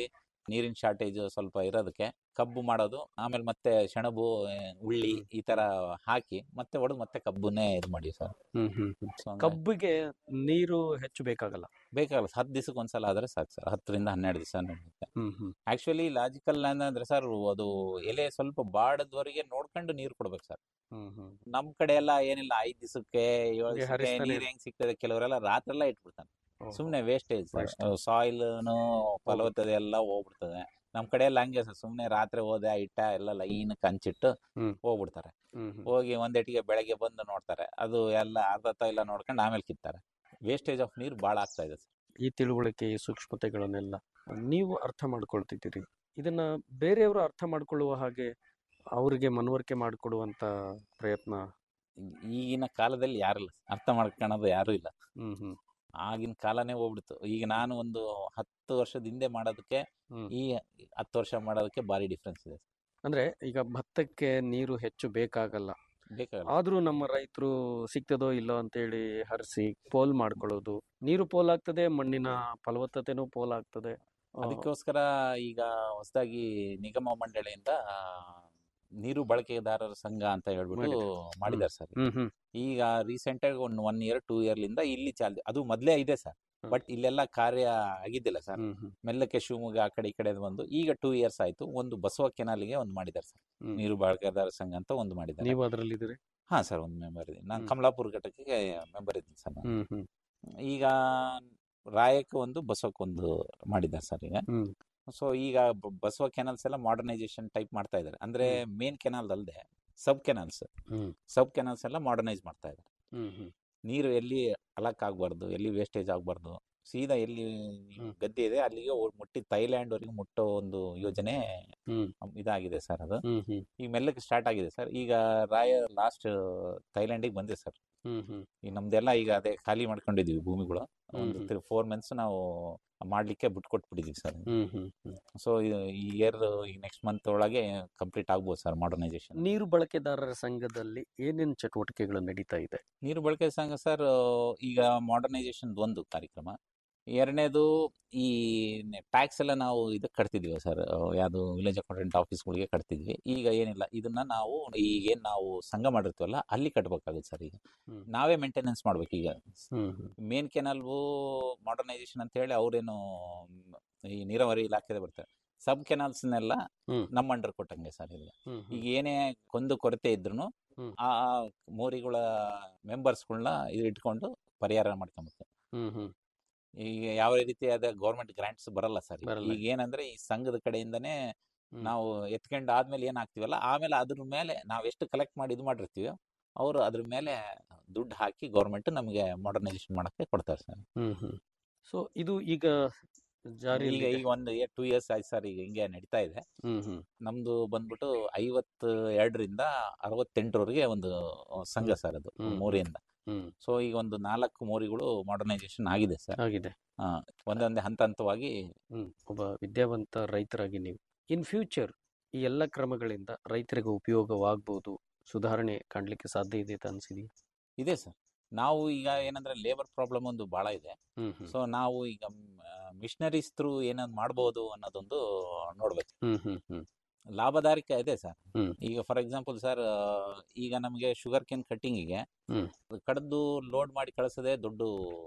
ನೀರಿನ ಶಾರ್ಟೇಜ್ ಸ್ವಲ್ಪ ಇರೋದಕ್ಕೆ ಕಬ್ಬು ಮಾಡೋದು ಆಮೇಲೆ ಮತ್ತೆ ಸೆಣಬು ಆ, ಉಳ್ಳಿ ಈ ತರ ಹಾಕಿ ಮತ್ತೆ ಹೊಡೆದು ಮತ್ತೆ ಕಬ್ಬನ್ನೇ ಇದು ಮಾಡಿ ಸರ್ ಹ್ಮ್ ಹ್ಮ್ ಹ್ಮ್. ಕಬ್ಬಿಗೆ ನೀರು ಹೆಚ್ಚು ಬೇಕಾಗಲ್ಲ ಬೇಕಾಗಲ್ಲ ಹತ್ತು ದಿವಸಕ್ಕೆ ಒಂದ್ಸಲ ಆದ್ರೆ ಸಾಕು ಸರ್ ಹತ್ತರಿಂದ ಹನ್ನೆರಡು ದಿವಸ ನಡೆಯುತ್ತೆ ಹ್ಮ್ ಹ್ಮ್ ಆಕ್ಚುಲಿ ಲಾಜಿಕಲ್ ಅಂದ್ರೆ ಸರ್ ಅದು ಎಲೆ ಸ್ವಲ್ಪ ಬಾಡದವರೆಗೆ ನೋಡ್ಕೊಂಡು ನೀರು ಕೊಡ್ಬೇಕು ಸರ್ ಹ್ಮ್ ಹ್ಮ್ ನಮ್ ಕಡೆ ಎಲ್ಲ ಏನಿಲ್ಲ ಐದ್ ದಿವಸಕ್ಕೆ ಏಳು ಹಂಗೆ ದಿವಸಕ್ಕೆ ಹರಿಸ್ತಾನೆ ನೀರ್ ಹೆಂಗ್ ಸಿಗ್ತದೆ ಕೆಲವರೆಲ್ಲ ರಾತ್ರಿ ಎಲ್ಲ ಇಟ್ಬಿಡ್ತಾನೆ ಓಹೋ. ಸುಮ್ನೆ ವೇಸ್ಟೇಜ್ Waste. ಸಾಯಿಲ್ನು ಫಲವತ್ತತೆ ಎಲ್ಲ ಹೋಗ್ಬಿಡ್ತದೆ ನಮ್ ಕಡೆ ಎಲ್ಲ ಹಂಗೆ ಸರ್ ಸುಮ್ನೆ ರಾತ್ರಿ ಹೋದೆ ಇಟ್ಟ ಎಲ್ಲ ಲೈನ್ ಕಂಚಿಟ್ಟು ಹ್ಮ್. ಹೋಗ್ಬಿಡ್ತಾರೆ ಹ್ಮ್ ಹ್ಮ್. ಹೋಗಿ ಒಂದೇಟಿಗೆ ಬೆಳಗ್ಗೆ ಬಂದು ನೋಡ್ತಾರೆ ಅದು ಎಲ್ಲ ಅರ್ಧ ಇಲ್ಲ ನೋಡ್ಕೊಂಡು ಆಮೇಲೆ ಕಿತ್ತಾರೆ ವೇಸ್ಟೇಜ್ ಆಫ್ ನೀರು ಭಾಳ ಆಗ್ತಾ ಇದೆ ಸರ್ ಈ ತಿಳುವಳಿಕೆ ಈ ಸೂಕ್ಷ್ಮತೆಗಳನ್ನೆಲ್ಲ ನೀವು ಅರ್ಥ ಮಾಡ್ಕೊಳ್ತಿದ್ದೀರಿ ಇದನ್ನ ಬೇರೆಯವರು ಅರ್ಥ ಮಾಡ್ಕೊಳ್ಳುವ ಹಾಗೆ ಅವರಿಗೆ ಮನವರಿಕೆ ಮಾಡಿಕೊಡುವಂತ ಪ್ರಯತ್ನ ಈಗಿನ ಕಾಲದಲ್ಲಿ ಯಾರಿಲ್ಲ ಅರ್ಥ ಮಾಡ್ಕೊಳೋದು ಯಾರು ಇಲ್ಲ ಹ್ಮ್ ಹ್ಮ್ ಆಗಿನ ಕಾಲನೇ ಹೋಗ್ಬಿಡ್ತು ಈಗ ನಾನು ಒಂದು ಹತ್ತು ವರ್ಷದ ಹಿಂದೆ ಮಾಡೋದಕ್ಕೆ ಹ್ಮ್. ಈ ಹತ್ತು ವರ್ಷ ಮಾಡೋದಕ್ಕೆ ಭಾರಿ ಡಿಫ್ರೆನ್ಸ್ ಇದೆ ಅಂದ್ರೆ ಈಗ ಭತ್ತಕ್ಕೆ ನೀರು ಹೆಚ್ಚು ಬೇಕಾಗಲ್ಲ ಬೇಕಾಗಲ್ಲ ಆದ್ರೂ ನಮ್ಮ ರೈತರು ಸಿಗ್ತದೋ ಇಲ್ಲೋ ಅಂತೇಳಿ ಹರಿಸಿ ಪೋಲ್ ಮಾಡ್ಕೊಳ್ಳೋದು ನೀರು ಪೋಲ್ ಆಗ್ತದೆ ಮಣ್ಣಿನ ಫಲವತ್ತತೆನೂ ಪೋಲ್ ಆಗ್ತದೆ ಆ, ಅದಕ್ಕೋಸ್ಕರ ಈಗ ಹೊಸದಾಗಿ ನಿಗಮ ಮಂಡಳಿಯಿಂದ ನೀರು ಬಳಕೆದಾರರ ಸಂಘ ಅಂತ ಹೇಳ್ಬಿಟ್ಟು ಮಾಡಿದ್ದಾರೆ ಸರ್ ಹ್ಮ್ ಹ್ಮ್ ಈಗ ರೀಸೆಂಟ್ ಆಗಿ ಒಂದು ಒನ್ ಇಯರ್ ಟೂ ಇಯರ್ಲಿಂದ ಇಲ್ಲಿ ಚಾಲ್ ಅದು ಮೊದಲೇ ಇದೆ ಸರ್ ಹ್ಮ್. ಬಟ್ ಇಲ್ಲೆಲ್ಲ ಕಾರ್ಯ ಆಗಿದ್ದಿಲ್ಲ ಸರ್ ಹ್ಮ್ ಹ್ಮ್ ಮೆಲ್ಲಕ್ಕೆ ಶಿವಮೊಗ್ಗ ಆ ಕಡೆ ಈ ಕಡೆ ಬಂದು ಈಗ ಟೂ ಇಯರ್ಸ್ ಆಯ್ತು ಒಂದು ಬಸವ ಕೆನಾಲಿಗೆ ಒಂದು ಮಾಡಿದ್ದಾರೆ ಸರ್ ಹ್ಮ್. ನೀರು ಬಳಕೆದಾರರ ಸಂಘ ಅಂತ ಒಂದು ಮಾಡಿದ್ದಾರೆ ನೀವು ಅದರಲ್ಲಿದ್ದೀರಿ ಹಾ ಸರ್ ಒಂದು ಮೆಂಬರ್ ಇದೆ ನಾನು ಹ್ಮ್. ಕಮಲಾಪುರ ಘಟಕಕ್ಕೆ ಮೆಂಬರ್ ಇದ್ದೀನಿ ಸರ್ ನಾನು. ಹ್ಮ್ ಹ್ಮ್ ಈಗ ರಾಯಕ್ಕೆ ಒಂದು ಬಸವಕ್ಕೆ ಒಂದು ಮಾಡಿದ್ದಾರೆ ಸರ್ ಈಗ ಹ್ಮ್ ಸೊ ಈಗ ಬ- ಬಸವ ಕೆನಲ್ಸ್ ಎಲ್ಲ ಮಾಡರ್ನೈಸೇಷನ್ ಟೈಪ್ ಮಾಡ್ತಾ ಇದ್ದಾರೆ ಅಂದ್ರೆ ಮೇನ್ ಕೆನಾಲ್ ಅಲ್ಲದೆ sub canals hmm sub canals ಎಲ್ಲ ಮಾಡರ್ನೈಸ್ ಮಾಡ್ತಾ ಇದ್ದಾರೆ ಹ್ಮ್ ಹ್ಮ್ ನೀರು ಎಲ್ಲಿ ಅಲಕ್ ಆಗ್ಬಾರ್ದು ಎಲ್ಲಿ ವೇಸ್ಟೇಜ್ ಆಗ್ಬಾರ್ದು ಸೀದಾ ಎಲ್ಲಿ ಹ್ಮ್. ಗದ್ದೆ ಇದೆ ಅಲ್ಲಿಗೆ ಹೋಗ್ ಮುಟ್ಟಿ ಥೈಲ್ಯಾಂಡ್ ವರೆಗೆ ಮುಟ್ಟೋ ಒಂದು ಯೋಜನೆ ಹ್ಮ್ ಇದಾಗಿದೆ ಸರ್ ಅದು ಹ್ಮ್ ಹ್ಮ್ ಈಗ ಮೆಲ್ಲಕ್ಕೆ ಸ್ಟಾರ್ಟ್ ಆಗಿದೆ ಸರ್ ಈಗ ರಾಯ ಲಾಸ್ಟ್ ಥೈಲ್ಯಾಂಡಿಗೆ ಬಂದಿದೆ ಸರ್ ಹ್ಮ್ ಹ್ಮ್ ಈಗ ನಮ್ದೆಲ್ಲ ಈಗ ಅದೇ ಖಾಲಿ ಮಾಡ್ಕೊಂಡಿದೀವಿ ಭೂಮಿಗಳು ಹ್ಮ್ ಒಂದು ಹ್ಮ್. ಫೋರ್ ಮಂತ್ಸ್ ನಾವು ಮಾಡ್ಲಿಕ್ಕೆ ಬಿಟ್ಕೊಟ್ಬಿಟ್ಟಿದೀವಿ sir hmm hmm hmm so ಈ ಇಯರ್ ಈ ನೆಕ್ಸ್ಟ್ ಮಂತ್ ಒಳಗೆ ಕಂಪ್ಲೀಟ್ ಆಗ್ಬೋದು ಸರ್ ಮಾಡರ್ನೈಸೇಷನ್ ನೀರು ಬಳಕೆದಾರರ ಸಂಘದಲ್ಲಿ ಏನೇನು ಚಟುವಟಿಕೆಗಳು ನಡೀತಾ ಇದೆ ನೀರು ಬಳಕೆ ಸಂಘ ಸರ್ ಈಗ ಮಾಡರ್ನೈಸೇಷನ್ ಒಂದು ಕಾರ್ಯಕ್ರಮ ಎರಡನೇದು ಈ ಟ್ಯಾಕ್ಸ್ ಎಲ್ಲ ನಾವು ಇದಕ್ಕೆ ಕಟ್ತಿದ್ವಿ ಸರ್ ಯಾವುದು ವಿಲೇಜ್ ಅಕೌಂಟೆಂಟ್ ಆಫೀಸ್ಗಳಿಗೆ ಕಟ್ತಿದ್ವಿ ಈಗ ಏನಿಲ್ಲ ಇದನ್ನ ನಾವು ಈಗೇನು ನಾವು ಸಂಘ ಮಾಡಿರ್ತೀವಲ್ಲ ಅಲ್ಲಿ ಕಟ್ಬೇಕಾಗುತ್ತೆ ಸರ್ ಈಗ ಹ್ಮ್. ನಾವೇ ಮೇಂಟೆನೆನ್ಸ್ ಮಾಡ್ಬೇಕು ಈಗ ಹ್ಮ್ ಹ್ಮ್ ಮೇನ್ ಕೆನಲ್ವು ಮಾಡರ್ನೈಸೇಷನ್ ಅಂತ ಹೇಳಿ ಅವರೇನು ಈ ನೀರಾವರಿ ಇಲಾಖೆದ ಬರ್ತಾರೆ ಸಬ್ ಕೆನಾಲ್ಸ್ನೆಲ್ಲ ಹ್ಮ್. ನಮ್ಮ ಅಂಡರ್ ಕೊಟ್ಟಂಗೆ ಸರ್ ಈಗ ಹ್ಮ್ ಈಗ ಏನೇ ಕೊಂದು ಕೊರತೆ ಇದ್ರು ಹ್ಮ್. ಆ ಮೋರಿಗಳ ಮೆಂಬರ್ಸ್ಗಳನ್ನ ಇಟ್ಕೊಂಡು ಪರಿಹಾರ ಮಾಡ್ಕೊಂಬೇಕು ಹ್ಮ್ ಹ್ಮ್ ಈಗ ಯಾವ ರೀತಿಯಾದ ಗೌರ್ಮೆಂಟ್ ಗ್ರಾಂಟ್ಸ್ ಬರಲ್ಲ ಸರ್ ಬರಲ್ಲ. ಈಗ ಏನಂದ್ರೆ ಈ ಸಂಘದ ಕಡೆಯಿಂದನೇ ಹ್ಮ್. ನಾವು ಎತ್ಕೊಂಡು ಆದ್ಮೇಲೆ ಏನ್ ಹಾಕ್ತಿವಲ್ಲ ಆಮೇಲೆ ಅದ್ರ ಮೇಲೆ ನಾವ್ ಎಷ್ಟು ಕಲೆಕ್ಟ್ ಮಾಡಿ ಇದು ಮಾಡಿರ್ತೀವಿ ಅವರು ಅದ್ರ ಮೇಲೆ ದುಡ್ಡು ಹಾಕಿ ಗೌರ್ಮೆಂಟ್ ನಮಗೆ ಮಾಡರ್ನೈಸೇಷನ್ ಮಾಡಕ್ಕೆ ಕೊಡ್ತಾರೆ ಸರ್ ಹ್ಮ್ ಹ್ಮ್ ಸೊ ಇದು ಈಗ ಜಾರಿ ಈಗ ಈಗ ಒಂದು ಟೂ ಇಯರ್ಸ್ ಆಯ್ತು ಸರ್ ಈಗ ಹಿಂಗೆ ನಡೀತಾ ಇದೆ ಹ್ಮ್ ಹ್ಮ್ ನಮ್ದು ಬಂದ್ಬಿಟ್ಟು ಐವತ್ತು ಎರಡರಿಂದ ಅರವತ್ತೆಂಟರವರೆಗೆ ಒಂದು ಸಂಘ ಸರ್ ಅದು ಹ್ಮ್. ಮೋರಿಯಿಂದ ಹ್ಮ್ ಸೊ ಈಗ ಒಂದು ನಾಲ್ಕು ಮೋರಿಗಳು ಮಾಡರ್ನೈಸೇಷನ್ ಆಗಿದೆ ಸರ್ ಆಗಿದೆ ಒಂದೊಂದೇ ಹಂತ ಹಂತವಾಗಿ ಹ್ಮ್ ಒಬ್ಬ ವಿದ್ಯಾವಂತ ರೈತರಾಗಿ ನೀವು ಇನ್ ಫ್ಯೂಚರ್ ಈ ಎಲ್ಲ ಕ್ರಮಗಳಿಂದ ರೈತರಿಗೆ ಉಪಯೋಗವಾಗಬಹುದು ಸುಧಾರಣೆ ಕಾಣ್ಲಿಕ್ಕೆ ಸಾಧ್ಯ ಇದೆ ಅಂತ ಅನ್ಸಿದೆಯಾ ಇದೆ ಸರ್ ನಾವು ಈಗ ಏನಂದ್ರೆ ಲೇಬರ್ ಪ್ರಾಬ್ಲಮ್ ಒಂದು ಬಹಳ ಇದೆ ಹ್ಮ್ ಹ್ಮ್ ಸೊ ನಾವು ಈಗ ಮಿಷನರೀಸ್ ಥ್ರೂ ಏನಾದ್ರು ಮಾಡ್ಬೋದು ಅನ್ನೋದೊಂದು ನೋಡ್ಬೇಕು ಹ್ಮ್ ಹ್ಮ್ ಹ್ಮ್ ಲಾಭದಾಯಕ ಇದೆ ಸರ್ ಹ್ಮ್. ಈಗ ಫಾರ್ ಎಕ್ಸಾಂಪಲ್ ಸರ್ ಈಗ ನಮಗೆ ಶುಗರ್ ಕೇನ್ ಕಟ್ಟಿಂಗಿಗೆ ಹ್ಮ್. ಕಡ್ದು ಲೋಡ್ ಮಾಡಿ ಕಳಿಸೋದೇ ದೊಡ್ಡ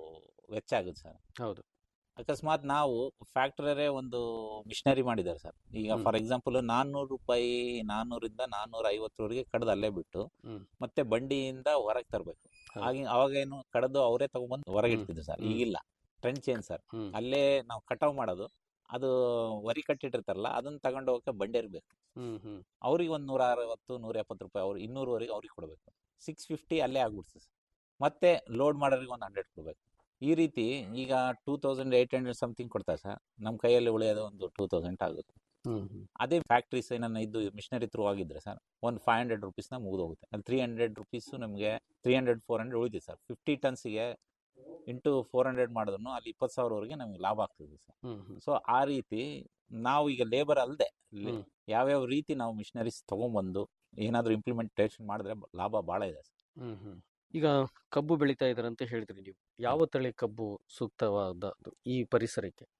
ವೆಚ್ಚ ಆಗುತ್ತೆ ಸರ್ ಹೌದು ಅಕಸ್ಮಾತ್ ನಾವು ಫ್ಯಾಕ್ಟರೇ ಒಂದು ಮಿಷನರಿ ಮಾಡಿದ್ದಾರೆ ಸರ್ ಈಗ ಹ್ಮ್. ಫಾರ್ ಎಕ್ಸಾಂಪಲ್ ನಾನ್ನೂರು ರೂಪಾಯಿ ನಾನ್ನೂರಿಂದ ನಾನ್ನೂರ ಐವತ್ತರವರೆಗೆ ಕಡ್ದು ಅಲ್ಲೇ ಬಿಟ್ಟು ಹ್ಮ್. ಮತ್ತೆ ಬಂಡಿಯಿಂದ ಹೊರಗೆ ತರಬೇಕು ಹೌದು. ಆಗಿನ ಅವಾಗೇನು ಕಡ್ದು ಅವರೇ ತಗೊಂಡ್ಬಂದು ಹೊರಗೆ ಹ್ಮ್. ಇಡ್ತಿದ್ರು ಸರ್ ಹ್ಮ್. ಈಗಿಲ್ಲ ಟ್ರೆಂಡ್ ಚೇಂಜ್ ಸರ್ ಹ್ಮ್ ಅಲ್ಲೇ ನಾವು ಕಟಾವ್ ಮಾಡೋದು ಅದು ವರಿ ಕಟ್ಟಿಟ್ಟಿರ್ತಾರಲ್ಲ ಅದನ್ನ ತಗೊಂಡು ಹೋಗಕ್ಕೆ ಬಂಡಿ ಇರ್ಬೇಕು ಹ್ಮ್ ಹ್ಮ್ ಅವ್ರಿಗೆ ಒಂದು ನೂರ ಅರವತ್ತು ನೂರ ಎಪ್ಪತ್ತು ರೂಪಾಯಿ ಅವ್ರು ಇನ್ನೂರವರೆಗೆ ಅವ್ರಿಗೆ ಕೊಡಬೇಕು ಸಿಕ್ಸ್ ಫಿಫ್ಟಿ ಅಲ್ಲೇ ಆಗ್ಬಿಡ್ತದೆ ಸರ್ ಮತ್ತೆ ಲೋಡ್ ಮಾಡೋರಿಗೆ ಒಂದು ಹಂಡ್ರೆಡ್ ಕೊಡಬೇಕು ಈ ರೀತಿ ಈಗ two thousand eight hundred something ಕೊಡ್ತಾರೆ ಸರ್ ನಮ್ಮ ಕೈಯಲ್ಲಿ ಉಳಿಯೋದು ಒಂದು ಟೂ ತೌಸಂಡ್ ಆಗುತ್ತೆ ಹ್ಮ್ ಹ್ಮ್ ಅದೇ ಫ್ಯಾಕ್ಟ್ರೀಸ್ ಏನನ್ನ ಇದ್ದು ಮಿಷನರಿ ಥ್ರೂ ಆಗಿದ್ರೆ ಸರ್ ಒಂದು ಫೈವ್ ಹಂಡ್ರೆಡ್ ರುಪೀಸ್ನ ಮುಗಿದೋಗುತ್ತೆ ಅಲ್ಲಿ ತ್ರೀ ಹಂಡ್ರೆಡ್ ರುಪೀಸು ನಮಗೆ ತ್ರೀ ಹಂಡ್ರೆಡ್ ಫೋರ್ ಹಂಡ್ರೆಡ್ ಉಳಿದಿದೆ ಸರ್ ಫಿಫ್ಟಿ ಟನ್ಸಿಗೆ ಇಂಟು ಫೋರ್ ಹಂಡ್ರೆಡ್ ಮಾಡಿದ್ರು ಅಲ್ಲಿ ಇಪ್ಪತ್ತು ಸಾವಿರವರೆಗೆ ನಮಗೆ ಲಾಭ ಆಗ್ತದೆ ಸರ್ ಹ್ಮ್ ಹ್ಮ್ ಸೊ ಆ ರೀತಿ ನಾವು ಈಗ ಲೇಬರ್ ಅಲ್ಲದೆ ಹ್ಮ್. ಯಾವ್ಯಾವ ರೀತಿ ನಾವು ಮಿಷನರೀಸ್ ತಗೊಂಡ್ಬಂದು ಏನಾದರೂ ಇಂಪ್ಲಿಮೆಂಟೇಷನ್ ಮಾಡಿದ್ರೆ ಲಾಭ ಭಾಳ ಇದೆ ಸರ್ ಹ್ಮ್ ಹ್ಮ್ ಈಗ ಕಬ್ಬು ಬೆಳೀತಾ ಇದಾರೆ ಅಂತ ಹೇಳಿದ್ರಿ ನೀವು ಯಾವ ತಳಿ ಕಬ್ಬು ಸೂಕ್ತವಾದ ಈ ಪರಿಸರಕ್ಕೆ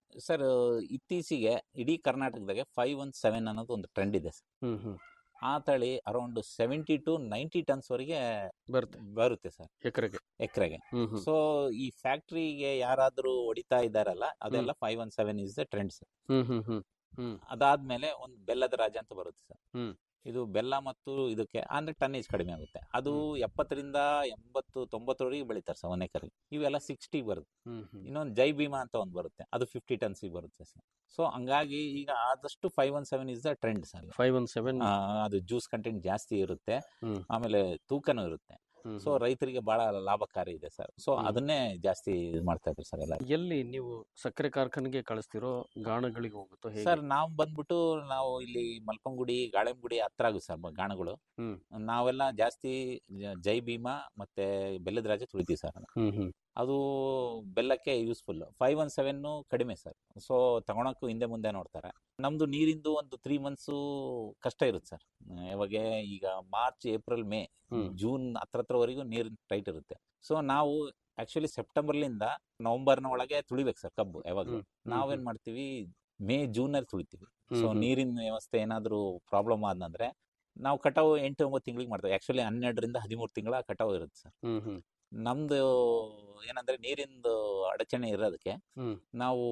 ಸರ್ ಇತ್ತೀಚೆಗೆ ಇಡೀ ಕರ್ನಾಟಕದಾಗೆ ಫೈವ್ ಒನ್ ಸೆವೆನ್ ಅನ್ನೋದು ಒಂದು ಟ್ರೆಂಡ್ ಇದೆ ಸರ್ ಹ್ಮ್ ಹ್ಮ್ ಆ ತಳಿ around seventy to ninety tons ವರೆಗೆ ಬರುತ್ತೆ ಬರುತ್ತೆ ಸರ್ ಎಕರೆಗೆ ಎಕರೆಗೆ ಹ್ಮ್ ಹ್ಮ್ ಸೊ ಈ ಫ್ಯಾಕ್ಟ್ರಿಗೆ ಯಾರಾದ್ರೂ ಹೊಡಿತಾ ಇದ್ದಾರಲ್ಲ ಅದೆಲ್ಲ five one seven is the trend sir hmm hmm hmm hmm ಅದಾದ್ಮೇಲೆ ಒಂದು ಬೆಲ್ಲದ ರಾಜ ಅಂತ ಬರುತ್ತೆ ಸರ್ ಹ್ಮ್. ಇದು ಬೆಲ್ಲ ಮತ್ತು ಇದಕ್ಕೆ ಅಂದ್ರೆ ಟನ್ನೇಜ್ ಕಡಿಮೆ ಆಗುತ್ತೆ ಅದು ಎಪ್ಪತ್ತರಿಂದ ಎಂಬತ್ತು ತೊಂಬತ್ತರವರೆಗೆ ಬೆಳಿತಾರೆ ಸರ್ ಒಂದ್ ಎಕರೆಗೆ ಇವೆಲ್ಲ ಸಿಕ್ಸ್ಟಿ ಬರುತ್ತೆ ಹ್ಮ್ ಹ್ಮ್ ಇನ್ನೊಂದು ಜೈ ಭೀಮಾ ಅಂತ ಒಂದು ಬರುತ್ತೆ ಅದು ಫಿಫ್ಟಿ ಟನ್ಸಿಗೆ ಬರುತ್ತೆ ಸರ್ ಸೊ ಹಂಗಾಗಿ ಈಗ ಆದಷ್ಟು five one seven is the trend sir five one seven ಅದು ಜ್ಯೂಸ್ ಕಂಟೆಂಟ್ ಜಾಸ್ತಿ ಇರುತ್ತೆ ಹ್ಮ್. ಆಮೇಲೆ ತೂಕನೂ ಇರುತ್ತೆ ಸೊ ರೈತರಿಗೆ ಬಹಳ ಲಾಭಕಾರಿ ಇದೆ ಸರ್ ಸೊ ಹ್ಮ್. ಅದನ್ನೇ ಜಾಸ್ತಿ ಇದು ಮಾಡ್ತಾ ಇದ್ರು ಸರ್ ಎಲ್ಲ ಎಲ್ಲಿ ನೀವು ಸಕ್ಕರೆ ಕಾರ್ಖಾನೆಗೆ ಕಳಿಸ್ತಿರೋ ಗಾಣಗಳಿಗೆ ಹೋಗುತ್ತೋ ಹೇಗೆ ಸರ್ ನಾವು ಬಂದ್ಬಿಟ್ಟು ನಾವು ಇಲ್ಲಿ ಮಲ್ಪಂಗುಡಿ ಗಾಳೆಂಗುಡಿ ಹತ್ರ ಆಗುತ್ತೆ ಸರ್ ಬ- ಗಾಣಗಳು ಹ್ಮ್. ನಾವೆಲ್ಲ ಜಾಸ್ತಿ ಜ- ಜೈ ಭೀಮಾ ಮತ್ತೆ ಬೆಲ್ಲದ ರಾಜ ತುಳಿತೀವಿ ಸರ್ ಹ್ಮ್ ಹ್ಮ್ ಅದು ಬೆಲ್ಲಕ್ಕೆ ಯೂಸ್ಫುಲ್ ಫೈವ್ ಒನ್ ಸೆವೆನ್ ಕಡಿಮೆ ಸರ್ ಸೊ ತಗೊಳಕ್ಕೂ ಹಿಂದೆ ಮುಂದೆ ನೋಡ್ತಾರೆ ನಮ್ದು ನೀರಿಂದು ಒಂದು ತ್ರೀ ಮಂತ್ಸು ಕಷ್ಟ ಇರುತ್ತೆ ಸರ್ ಯಾವಾಗ ಈಗ March April May hmm. June ಹತ್ರ ಹತ್ರವರೆಗೂ ನೀರಿನ ಟೈಟ್ ಇರುತ್ತೆ ಸೊ ನಾವು ಆಕ್ಚುಲಿ ಸೆಪ್ಟೆಂಬರ್ಲಿಂದ ನವೆಂಬರ್ನ ಒಳಗೆ ತುಳಿಬೇಕು ಸರ್ ಕಬ್ಬು ಯಾವಾಗ ಹ್ಮ್. ನಾವೇನ್ ಮಾಡ್ತೀವಿ ಮೇ ಜೂನ್ ಅಲ್ಲಿ ತುಳಿತೀವಿ ಹ್ಮ್ ಸೊ ಹ್ಮ್. ನೀರಿನ ವ್ಯವಸ್ಥೆ ಏನಾದರೂ ಪ್ರಾಬ್ಲಮ್ ಆದಂದ್ರೆ ನಾವು ಕಟಾವು ಎಂಟು ಒಂಬತ್ತು ತಿಂಗಳಿಗೆ ಮಾಡ್ತೇವೆ ಆಕ್ಚುಲಿ ಹನ್ನೆರಡರಿಂದ ಹದಿಮೂರು ತಿಂಗಳ ಕಟಾವು ಇರುತ್ತೆ ಸರ್ ಹ್ಮ್ ಹ್ಮ್ ನಮ್ದು ಏನಂದ್ರೆ ನೀರಿಂದು ಅಡಚಣೆ ಇರೋದಕ್ಕೆ ಹ್ಮ್. ನಾವು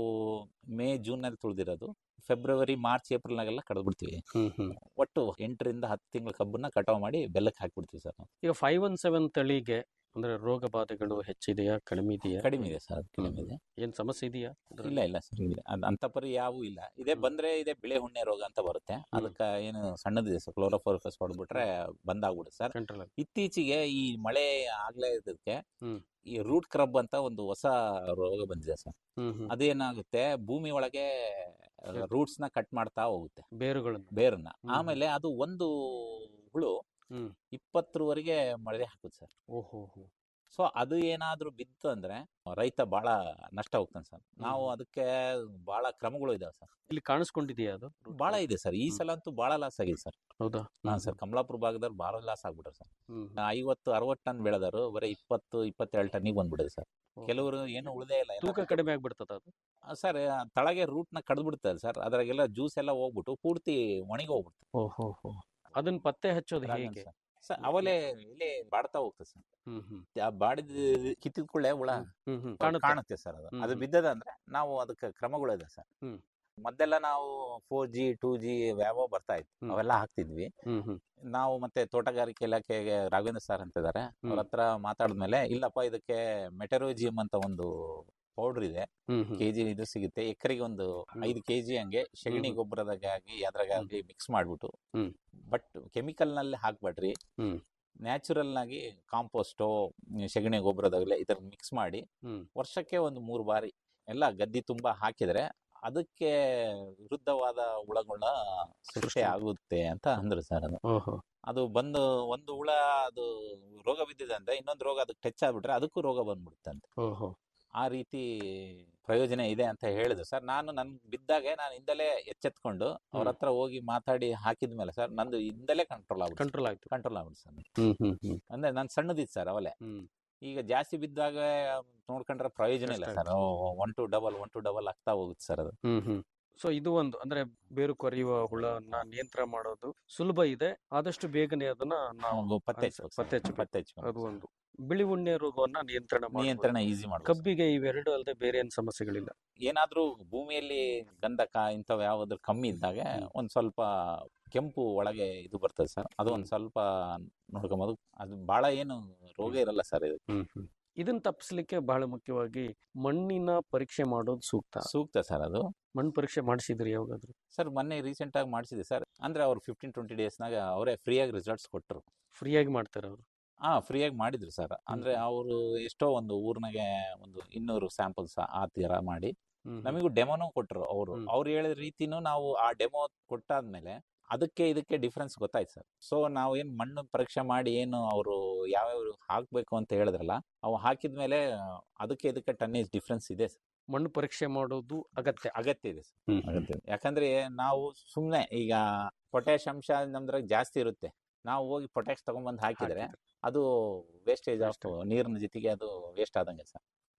ಮೇ ಜೂನ್ ನಲ್ಲಿ ತುಳಿದಿರೋದು ಫೆಬ್ರವರಿ ಮಾರ್ಚ್ ಏಪ್ರಿಲ್ ನಾಗೆಲ್ಲ ಕಡ್ದು ಬಿಡ್ತೀವಿ ಹ್ಮ್ ಹ್ಮ್ ಒಟ್ಟು ಎಂಟರಿಂದ ಹತ್ತು ತಿಂಗಳ ಕಬ್ಬನ್ನ ಕಟಾವು ಮಾಡಿ ಬೆಲ್ಲಕ್ಕೆ ಹಾಕ್ಬಿಡ್ತೀವಿ ಸರ್ ನಾವು ಈಗ ಫೈವ್ ಒನ್ ಸೆವೆನ್ ತಳಿಗೆ ಅಂದ್ರೆ ರೋಗ ಬಾಧೆಗಳು ಹೆಚ್ಚಿದೆಯಾ ಕಡಿಮೆ ಇದೆಯಾ ಕಡಿಮೆ ಇದೆ ಸರ್ ಕಡಿಮೆ ಇದೆ ಏನ್ ಸಮಸ್ಯೆ ಇದೆಯಾ ಅದ್ರಲ್ಲಿ? ಇಲ್ಲ ಇಲ್ಲ ಸರ್ ಇಲ್ಲ ಅದ್ ಅಂತ ಪರಿ ಯಾವೂ ಇಲ್ಲ ಇದೇ ಹ್ಮ್. ಬಂದ್ರೆ ಇದೆ ಬಿಳೆ ಹುಣ್ಣೆ ರೋಗ ಅಂತ ಬರುತ್ತೆ ಅದಕ್ಕೆ ಏನು ಸಣ್ಣದಿದೆ ಸರ್ ಕ್ಲೋರೋಫೋರ್ಫಸ್ ಹೊಡ್ಬಿಟ್ರೆ ಬಂದಾಗ್ಬಿಡುತ್ತೆ ಸರ್ ಕಂಟ್ರೋಲ್ ಆಗುತ್ತೆ ಇತ್ತೀಚೆಗೆ ಈ ಮಳೆ ಆಗ್ಲೇ ಇದಕ್ಕೆ ಹ್ಮ್. ಈ ರೂಟ್ ಕ್ರಬ್ ಅಂತ ಒಂದು ಹೊಸ ರೋಗ ಬಂದಿದೆ ಸರ್ ಹ್ಮ್ ಹ್ಮ್ ಅದೇನಾಗುತ್ತೆ ಭೂಮಿ ಒಳಗೆ ರೂಟ್ಸ್ ನ ಕಟ್ ಮಾಡ್ತಾ ಹೋಗುತ್ತೆ ಬೇರುಗಳನ್ನು ಬೇರನ್ನ ಹ್ಮ್. ಆಮೇಲೆ ಅದು ಒಂದು ಹುಳು ಹ್ಮ್. ಇಪ್ಪತ್ತರವರೆಗೆ ಮಳೆ ಹಾಕುತ್ತೆ ಸರ್ ಓಹೋ ಹೋ ಸೊ ಅದು ಏನಾದ್ರೂ ಬಿತ್ತು ಅಂದ್ರೆ ರೈತ ಬಹಳ ನಷ್ಟ ಹೋಗ್ತಾನೆ ಸರ್ ನಾವು ಅದಕ್ಕೆ ಬಹಳ ಕ್ರಮಗಳು ಇದಾವೆ ಸರ್ ಇಲ್ಲಿ ಕಾಣಿಸ್ಕೊಂಡಿದೆಯಾ ಅದು ಬಹಳ ಇದೆ ಸರ್ ಈ ಹ್ಮ್. ಸಲ ಅಂತೂ ಬಹಳ ಲಾಸ್ ಆಗಿದೆ ಸರ್ ಹೌದಾ ಹಾ ಸರ್ ಕಮಲಾಪುರ ಭಾಗದಲ್ಲಿ ಬಹಳ ಲಾಸ್ ಆಗ್ಬಿಟ್ರೆ ಸರ್ ಹ್ಮ್ ಐವತ್ತು ಅರವತ್ತು ಟನ್ ಬೆಳೆದರು ಬರೀ ಇಪ್ಪತ್ತು ಇಪ್ಪತ್ತೆರಡು ಟನ್ನಿಗೆ ಬಂದ್ಬಿಡಿದೆ ಸರ್ ಹ್ಮ್. ಕೆಲವರು ಏನು ಉಳಿದೇ ಇಲ್ಲ ಎಲ್ಲ ತೂಕ ಕಡಿಮೆ ಆಗ್ಬಿಡ್ತದ ಅದು ಆ, ಸರ್ ಆ, ತಳಗೆ ರೂಟ್ ನ ಕಡ್ದು ಬಿಡ್ತದೆ ಸರ್ ಅದ್ರಾಗೆಲ್ಲ ಜ್ಯೂಸ್ ಎಲ್ಲ ಹೋಗ್ಬಿಟ್ಟು ಪೂರ್ತಿ ಒಣಗಿ ಹೋಗ್ಬಿಡ್ತದೆ ಓಹೋ ಹೋ ಅದನ್ನ ಪತ್ತೆ ಹಚ್ಚೋದು ರಾಗನ್ ಹೇಗೆ ಸರ್. ಸರ್ ಅವಲೇ ಎಲೆ ಬಾಡ್ತಾ ಹೋಗ್ತದೆ ಸರ್ ಹ್ಮ್ ಹ್ಮ್ ಆ ಬಾಡಿದ ಕಿತ್ತಿದ ಕೂಡಲೇ ಹುಳ ಹ್ಮ್ ಹ್ಮ್ ಕಾಣುತ್ತೆ ಕಾಣುತ್ತೆ ಸರ್ ಅದು ಹ್ಮ್ ಅದು ಹ್ಮ್. ಬಿದ್ದದ ಅಂದ್ರೆ ನಾವು ಅದಕ್ಕೆ ಕ್ರಮಗಳಿದೆ ಸರ್ ಹ್ಮ್. ಮೊದಲೆಲ್ಲ ನಾವು ಫೋರ್ ಜಿ ಟೂ ಜಿ ಯಾವ ಬರ್ತಾ ಇತ್ತು ಹ್ಮ್. ಅವೆಲ್ಲ ಹಾಕ್ತಿದ್ವಿ ಹ್ಮ್ ಹ್ಮ್ ನಾವು ಮತ್ತೆ ತೋಟಗಾರಿಕೆ ಇಲಾಖೆಗೆ ರಾಘವೇಂದ್ರ ಸರ್ ಅಂತ ಇದಾರೆ ಅವ್ರ ಹತ್ರ ಮಾತಾಡಿದ್ಮೇಲೆ ಇಲ್ಲಪ್ಪ ಇದಕ್ಕೆ ಮೆಟರೋಜಿಯಂ ಅಂತ ಒಂದು ಪೌಡರ್ ಇದೆ ಹ್ಮ್ ಹ್ಮ್ ಕೆಜಿ ಇದು ಸಿಗುತ್ತೆ ಎಕರೆಗೆ ಒಂದು ಹ್ಮ್. ಐದು ಕೆಜಿ ಹಂಗೆ ಸಗಣಿ ಹ್ಮ್. ಗೊಬ್ಬರದಾಗಿ ಅದ್ರಾಗಾಗಿ ಮಿಕ್ಸ್ ಮಾಡ್ಬಿಟ್ಟು ಹ್ಮ್. ಬಟ್ ಕೆಮಿಕಲ್ ನಲ್ಲಿ ಹಾಕ್ಬೇಡ್ರಿ ಹ್ಮ್. ನ್ಯಾಚುರಲ್ ಆಗಿ ಕಾಂಪೋಸ್ಟೋ ಸಗಣಿ ಗೊಬ್ಬರದಾಗಲೇ ಇದ್ರ ಮಿಕ್ಸ್ ಮಾಡಿ ಹ್ಮ್. ವರ್ಷಕ್ಕೆ ಒಂದು ಮೂರು ಬಾರಿ ಎಲ್ಲ ಗದ್ದಿ ತುಂಬಾ ಹಾಕಿದ್ರೆ ಅದಕ್ಕೆ ವಿರುದ್ಧವಾದ ಹುಳಗಳ ಸೃಷ್ಟಿ ಸೃಷ್ಟಿ. ಆಗುತ್ತೆ ಅಂತ ಅಂದ್ರು ಸರ್ ಅದು ಓಹೋ ಅದು ಬಂದು ಒಂದು ಹುಳ ಅದು ರೋಗ ಬಿದ್ದಿದೆ ಅಂದ್ರೆ ಇನ್ನೊಂದು ರೋಗ ಅದಕ್ಕೆ ಟಚ್ ಆಗ್ಬಿಟ್ರೆ ಅದಕ್ಕೂ ರೋಗ ಬಂದ್ಬಿಡುತ್ತೆ ಅಂತ ಓಹೋ ಆ ರೀತಿ ಪ್ರಯೋಜನ ಇದೆ ಅಂತ ಹೇಳಿದ್ರು ಸರ್ ನಾನು ನನ್ ಬಿದ್ದಾಗೆ ನಾನು ಇಂದಲೇ ಎಚ್ಚೆತ್ಕೊಂಡು ಅವ್ರ ಹ್ಮ್. ಹತ್ರ ಹೋಗಿ ಮಾತಾಡಿ ಹಾಕಿದ್ಮೇಲೆ ಸರ್ ನಂದು ಇಂದಲೇ ಕಂಟ್ರೋಲ್ ಆಗ್ಬಿಟ್ಟು ಕಂಟ್ರೋಲ್ ಆಯ್ತು ಕಂಟ್ರೋಲ್ ಆಗ್ಬಿಟ್ಟು ಸರ್ ಹ್ಮ್ ಹ್ಮ್ ಹ್ಮ್ ಅಂದ್ರೆ ನಾನು ಸಣ್ಣದಿತ್ತು ಸರ್ ಅವಲೇ ಹ್ಮ್ ಈಗ ಜಾಸ್ತಿ ಬಿದ್ದಾಗ ನೋಡ್ಕೊಂಡ್ರೆ ಪ್ರಯೋಜನ ಇಲ್ಲ ಕಷ್ಟ sir one two double one two double ಆಗ್ತಾ ಹೋಗುತ್ತೆ ಸರ್ ಅದು ಹ್ಮ್ ಹ್ಮ್ ಸೊ ಇದು ಒಂದು ಅಂದ್ರೆ ಬೇರು ಕೊರೆಯುವ ಹುಳನ್ನ ನಿಯಂತ್ರಣ ಮಾಡೋದು ಸುಲಭ ಇದೆ ಆದಷ್ಟು ಬೇಗನೆ ಅದನ್ನ ನಾವು ನಾವು ಪತ್ತೆ ಅನ್ಸ- ಹಚ್ಬೇಕು ಪತ್ತೆ ಸರ್. ಹಚ್ಬೇಕು. ಪತ್ತೆ ಹಚ್ಬೇಕು ಅದು ಒಂದು ಬಿಳಿ ಉಣ್ಣೆ ರೋಗವನ್ನ ನಿಯಂತ್ರಣ ಮಾಡ್ಬೋದು. ನಿಯಂತ್ರಣ ಈಸಿ ಮಾಡ್ಬೇಕು ಕಬ್ಬಿಗೆ ಇವೆರಡು ಅಲ್ಲದೆ ಬೇರೆ ಏನ್ ಸಮಸ್ಯೆಗಳಿಲ್ಲ ಏನಾದ್ರೂ ಭೂಮಿಯಲ್ಲಿ ಗಂಧಕ ಇಂಥವು ಯಾವ್ದಾದ್ರು ಕಮ್ಮಿ ಇದ್ದಾಗ ಹ್ಮ್. ಒಂದ್ ಸ್ವಲ್ಪ ಕೆಂಪು ಒಳಗೆ ಇದು ಬರ್ತದೆ ಸರ್ ಅದು ಒಂದ್ ಸ್ವಲ್ಪ ನೋಡ್ಕೊಂಬೋದು ಅದು ಬಹಳ ಏನು ರೋಗ ಇರಲ್ಲ ಸರ್ ಇದು ಹ್ಮ್ ಹ್ಮ್ ಇದನ್ನ ತಪ್ಪಿಸ್ಲಿಕ್ಕೆ ಬಹಳ ಮುಖ್ಯವಾಗಿ ಮಣ್ಣಿನ ಪರೀಕ್ಷೆ ಮಾಡೋದು ಸೂಕ್ತ ಸೂಕ್ತ ಸರ್ ಅದು ಮಣ್ಣು ಪರೀಕ್ಷೆ ಮಾಡಿಸಿದ್ರಿ ಯಾವಾಗಾದ್ರೂ ಸರ್ ಮೊನ್ನೆ ರೀಸೆಂಟ್ ಆಗಿ ಮಾಡಿಸಿದೆ ಸರ್ ಅಂದ್ರೆ ಅವ್ರು ಫಿಫ್ಟೀನ್ ಟ್ವೆಂಟಿ ಡೇಸ್ನಾಗ ಅವರೇ ಫ್ರೀಯಾಗಿ ರಿಸಲ್ಟ್ಸ್ ಕೊಟ್ಟರು ಫ್ರೀಯಾಗಿ ಮಾಡ್ತಾರೆ ಅವರು ಹಾ ಫ್ರೀಯಾಗಿ ಮಾಡಿದ್ರು ಸರ್ ಅಂದ್ರೆ ಅವರು ಎಷ್ಟೋ ಒಂದು ಊರ್ನಾಗೆ ಒಂದು ಇನ್ನೂರು ಸ್ಯಾಂಪಲ್ಸ್ ಆ ತೀರ ಮಾಡಿ ನಮಗೂ ಡೆಮೋನು ಕೊಟ್ಟರು ಅವರು ಹ್ಮ್. ಅವ್ರು ಹೇಳಿದ ರೀತಿನೂ ನಾವು ಆ ಡೆಮೋ ಕೊಟ್ಟಾದ್ಮೇಲೆ ಅದಕ್ಕೆ ಇದಕ್ಕೆ ಡಿಫ್ರೆನ್ಸ್ ಗೊತ್ತಾಯ್ತು ಸರ್ ಸೊ ನಾವು ಏನ್ ಮಣ್ಣು ಪರೀಕ್ಷೆ ಮಾಡಿ ಏನು ಅವರು ಯಾವ್ಯಾವ ಹಾಕ್ಬೇಕು ಅಂತ ಹೇಳಿದ್ರಲ್ಲ ಅವು ಹಾಕಿದ್ಮೇಲೆ ಅದಕ್ಕೆ ಇದಕ್ಕೆ ಟನ್ನೇಜ್ ಡಿಫ್ರೆನ್ಸ್ ಇದೆ sir. ಮಣ್ಣು ಪರೀಕ್ಷೆ ಮಾಡೋದು ಅಗತ್ಯ ಅಗತ್ಯ ಇದೆ sir. ಅಗತ್ಯ ಇದೆ. ಯಾಕಂದ್ರೆ ನಾವು ಸುಮ್ನೆ ಈಗ ಪೊಟ್ಯಾಶ್ ಅಂಶ ನಮ್ದ್ರಾಗ ಜಾಸ್ತಿ ಇರುತ್ತೆ ನಾವು ಹೋಗಿ ಪೊಟ್ಯಾಶ್ ತಗೊಂಡ್ಬಂದು ಹಾಕಿದ್ರೆ ಅದು ವೇಸ್ಟೇಜ್ ಆಫ್ Wastage. ನೀರಿನ ಜೊತೆಗೆ ಅದು ವೇಸ್ಟ್ ಆದಂಗೆ ಸರ್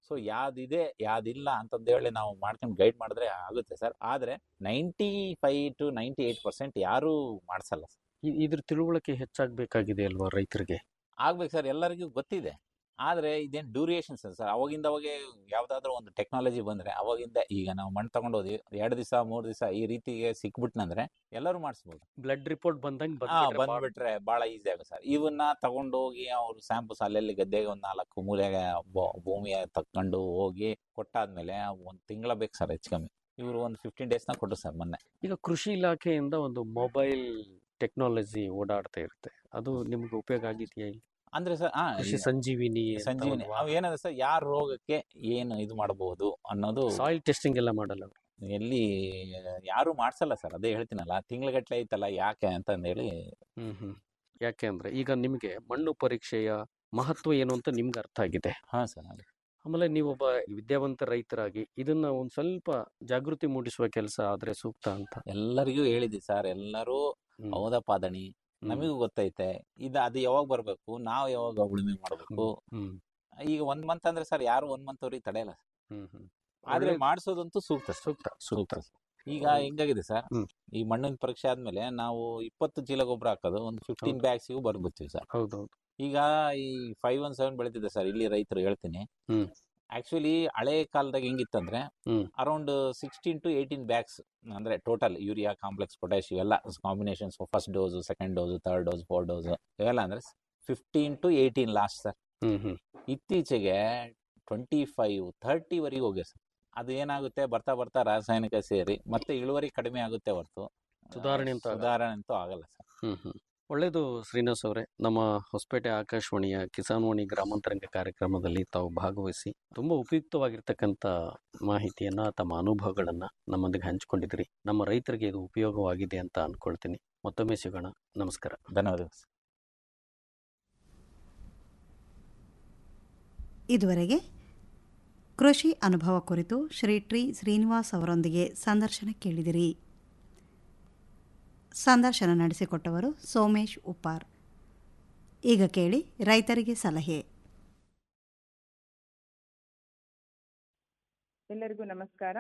ಸೊ ಯಾವ್ದಿದೆ ಯಾವ್ದಿಲ್ಲ ಅಂತಂದು ಹೇಳಿ ನಾವು ಮಾಡ್ಕೊಂಡು ಗೈಡ್ ಮಾಡಿದ್ರೆ ಆಗುತ್ತೆ ಸರ್ ಆದ್ರೆ ninety five to ninety eight percent ಯಾರು ಮಾಡ್ಸಲ್ಲ ಸರ್ ಇ- ಇದ್ರ ತಿಳುವಳಿಕೆ ಹೆಚ್ಚಾಗಬೇಕಾಗಿದೆ ಅಲ್ವಾ ರೈತರಿಗೆ ಆಗ್ಬೇಕು ಸರ್ ಎಲ್ಲರಿಗೂ ಗೊತ್ತಿದೆ ಆದ್ರೆ ಇದೇನ್ ಡ್ಯೂರಿಯೇಷನ್ ಸರ್ ಅವಾಗಿಂದ ಅವಾಗೆ ಯಾವ್ದಾದ್ರು ಒಂದು ಟೆಕ್ನಾಲಜಿ ಬಂದ್ರೆ ಅವಾಗಿಂದ ಈಗ ನಾವು ಮಣ್ಣು ತಗೊಂಡು ಹೋದ್ವಿ ಎರಡು ದಿವಸ ಮೂರ್ ದಿವಸ ಈ ರೀತಿಗೆ ಸಿಕ್ಬಿಟ್ನಂದ್ರೆ ಎಲ್ಲರೂ ಮಾಡಿಸ್ಬೋದು ಬ್ಲಡ್ ರಿಪೋರ್ಟ್ ಬಂದಂಗೆ ಹಾ ಬಂದ್ಬಿಟ್ರೆ ಬಹಳ ಈಸಿ ಆಗುತ್ತೆ ಸರ್ ಇವನ್ನ ತಗೊಂಡೋಗಿ ಅವ್ರು ಸ್ಯಾಂಪಲ್ಸ್ ಅಲ್ಲೆಲ್ಲಿ ಗದ್ದೆಗೆ ಒಂದ್ ನಾಲ್ಕು ಮೂಲೆಗೆ ಬೊ- ಭೂಮಿಯ ತಕೊಂಡು ಹೋಗಿ ಕೊಟ್ಟಾದ್ಮೇಲೆ ಒಂದ್ ತಿಂಗಳ ಬೇಕು ಸರ್ ಹೆಚ್ಚು ಕಮ್ಮಿ ಇವರು ಒಂದು ಫಿಫ್ಟೀನ್ ಡೇಸ್ ನ ಕೊಟ್ಟರು ಸರ್ ಮೊನ್ನೆ ಈಗ ಕೃಷಿ ಇಲಾಖೆಯಿಂದ ಒಂದು ಮೊಬೈಲ್ ಟೆಕ್ನಾಲಜಿ ಓಡಾಡ್ತಾ ಇರುತ್ತೆ ಅದು ನಿಮ್ಗೆ ಉಪಯೋಗ ಆಗಿದೆಯಾ ಅಂದ್ರೆ ಸರ್ ಹಾ ಕೃಷಿ ಸಂಜೀವಿನಿ ಸಂಜೀವಿನಿ ಅವ್ ಏನಂದ್ರೆ ಸರ್ ಯಾರ ರೋಗಕ್ಕೆ ಏನು ಇದು ಮಾಡಬಹುದು ಅನ್ನೋದು ಸಾಯಿಲ್ ಟೆಸ್ಟಿಂಗ್ ಎಲ್ಲ ಮಾಡಲ್ಲ ಎಲ್ಲಿ ಯಾರು ಮಾಡ್ಸಲ್ಲ ಸರ್ ಅದೇ ಹೇಳ್ತೀನಲ್ಲ ತಿಂಗಳಗಟ್ಲೆ ಐತಲ್ಲ ಯಾಕೆ ಅಂತ ಹೇಳಿ ಹ್ಮ್ ಹ್ಮ್ ಯಾಕೆ ಅಂದ್ರೆ ಈಗ ನಿಮ್ಗೆ ಮಣ್ಣು ಪರೀಕ್ಷೆಯ ಮಹತ್ವ ಏನು ಅಂತ ನಿಮ್ಗೆ ಅರ್ಥ ಆಗಿದೆ ಹಾ ಸರ್ ಅದೇ. ಆಮೇಲೆ ನೀವೊಬ್ಬ ವಿದ್ಯಾವಂತ ರೈತರಾಗಿ ಇದನ್ನ ಒಂದ್ ಸ್ವಲ್ಪ ಜಾಗೃತಿ ಮೂಡಿಸುವ ಕೆಲಸ ಆದ್ರೆ ಸೂಕ್ತ ಅಂತ ಎಲ್ಲರಿಗೂ ಹೇಳಿದ್ವಿ ಸರ್ ಎಲ್ಲರೂ ಹ್ಮ್. ಹೌದಪ್ಪ ದಣಿ ಹ್ಮ್. ನಮಗೂ ಗೊತ್ತೈತೆ ಇದು ಅದು ಯಾವಾಗ ಬರ್ಬೇಕು ನಾವು ಯಾವಾಗ ಉಳುಮೆ ಮಾಡ್ಬೇಕು ಹ್ಮ್ ಈಗ ಒಂದ್ ಮಂತ್ ಅಂದ್ರೆ ಸರ್ ಯಾರು ಒಂದ್ ಮಂತ್ ಅವ್ರಿಗೆ ತಡೆಯಲ್ಲ ಹ್ಮ್ ಹ್ಮ್ ಆದ್ರೆ ಒಳ್ಳೆ- ಮಾಡಿಸೋದಂತೂ ಸೂಕ್ತ ಸರ್. ಸೂಕ್ತ ಸೂಕ್ತ ಸೂಕ್ತ ಈಗ ಒಳ್ಳೆ- ಹೆಂಗಾಗಿದೆ ಸರ್ ಹ್ಮ್. ಈ ಮಣ್ಣಿನ ಪರೀಕ್ಷೆ ಆದ್ಮೇಲೆ ನಾವು ಇಪ್ಪತ್ತು ಚೀಲ ಗೊಬ್ಬರ ಹಾಕೋದು ಒಂದು ಫಿಫ್ಟೀನ್ ಹೌದು. ಬ್ಯಾಗ್ಸಿಗೂ ಬರ್ಬಿಡ್ತೀವಿ ಸರ್ ಹೌದೌದು ಈಗ ಈ ಫೈವ್ ಒನ್ ಸೆವೆನ್ ಬೆಳೀತಿದೆ ಸರ್ ಇಲ್ಲಿ ರೈತರು ಹೇಳ್ತೀನಿ ಹ್ಮ್. ಆಕ್ಚುಲಿ ಹಳೆ ಕಾಲದಾಗ ಹೆಂಗಿತ್ತಂದ್ರೆ hmm. Around sixteen to eighteen bags ಅಂದ್ರೆ ಟೋಟಲ್ ಯೂರಿಯಾ ಕಾಂಪ್ಲೆಕ್ಸ್ ಪೊಟ್ಯಾಶ್ ಇವೆಲ್ಲ combinations first dose second dose third dose four dose ಇವೆಲ್ಲ ಅಂದ್ರೆ fifteen to eighteen last sir hmm hmm ಇತ್ತೀಚೆಗೆ ಟ್ವೆಂಟಿ ಫೈವ್ ಥರ್ಟಿ ವರೆಗೆ ಹೋಗಿ ಸರ್ ಅದು ಏನಾಗುತ್ತೆ ಬರ್ತಾ ಬರ್ತಾ ರಾಸಾಯನಿಕ ಸೇರಿ ಮತ್ತೆ ಇಳುವರಿ ಕಡಿಮೆ ಆಗುತ್ತೆ ಹೊರತು ಸುಧಾರಣೆ ಅಂತೂ ಆಗಲ್ಲ. ಸುಧಾರಣೆ ಅಂತೂ ಆಗಲ್ಲ ಸರ್ ಹ್ಮ್ ಹ್ಮ್ ಒಳ್ಳೇದು ಶ್ರೀನಿವಾಸ್ ಅವರೇ ನಮ್ಮ ಹೊಸಪೇಟೆ ಆಕಾಶವಾಣಿಯ ಕಿಸಾನ್ವಾಣಿ ಗ್ರಾಮಾಂತರಂಗ ಕಾರ್ಯಕ್ರಮದಲ್ಲಿ ತಾವು ಭಾಗವಹಿಸಿ ತುಂಬಾ ಉಪಯುಕ್ತವಾಗಿರ್ತಕ್ಕಂಥ ಮಾಹಿತಿಯನ್ನ ತಮ್ಮ ಅನುಭವಗಳನ್ನ ನಮ್ಮೊಂದಿಗೆ ಹಂಚಿಕೊಂಡಿದ್ರಿ ನಮ್ಮ ರೈತರಿಗೆ ಇದು ಉಪಯೋಗವಾಗಿದೆ ಅಂತ ಅನ್ಕೊಳ್ತೀನಿ ಮತ್ತೊಮ್ಮೆ ಸಿಗೋಣ ನಮಸ್ಕಾರ ಧನ್ಯವಾದಗಳು ಸರ್ ಇದುವರೆಗೆ ಕೃಷಿ ಅನುಭವ ಕುರಿತು ಶ್ರೀ ಟಿ ಶ್ರೀನಿವಾಸ್ ಅವರೊಂದಿಗೆ ಸಂದರ್ಶನ ಕೇಳಿದಿರಿ ಸಂದರ್ಶನ ನಡೆಸಿಕೊಟ್ಟವರು ಸೋಮೇಶ್ ಉಪ್ಪಾರ್ ಈಗ ಕೇಳಿ ರೈತರಿಗೆ ಸಲಹೆ ಎಲ್ಲರಿಗೂ ನಮಸ್ಕಾರ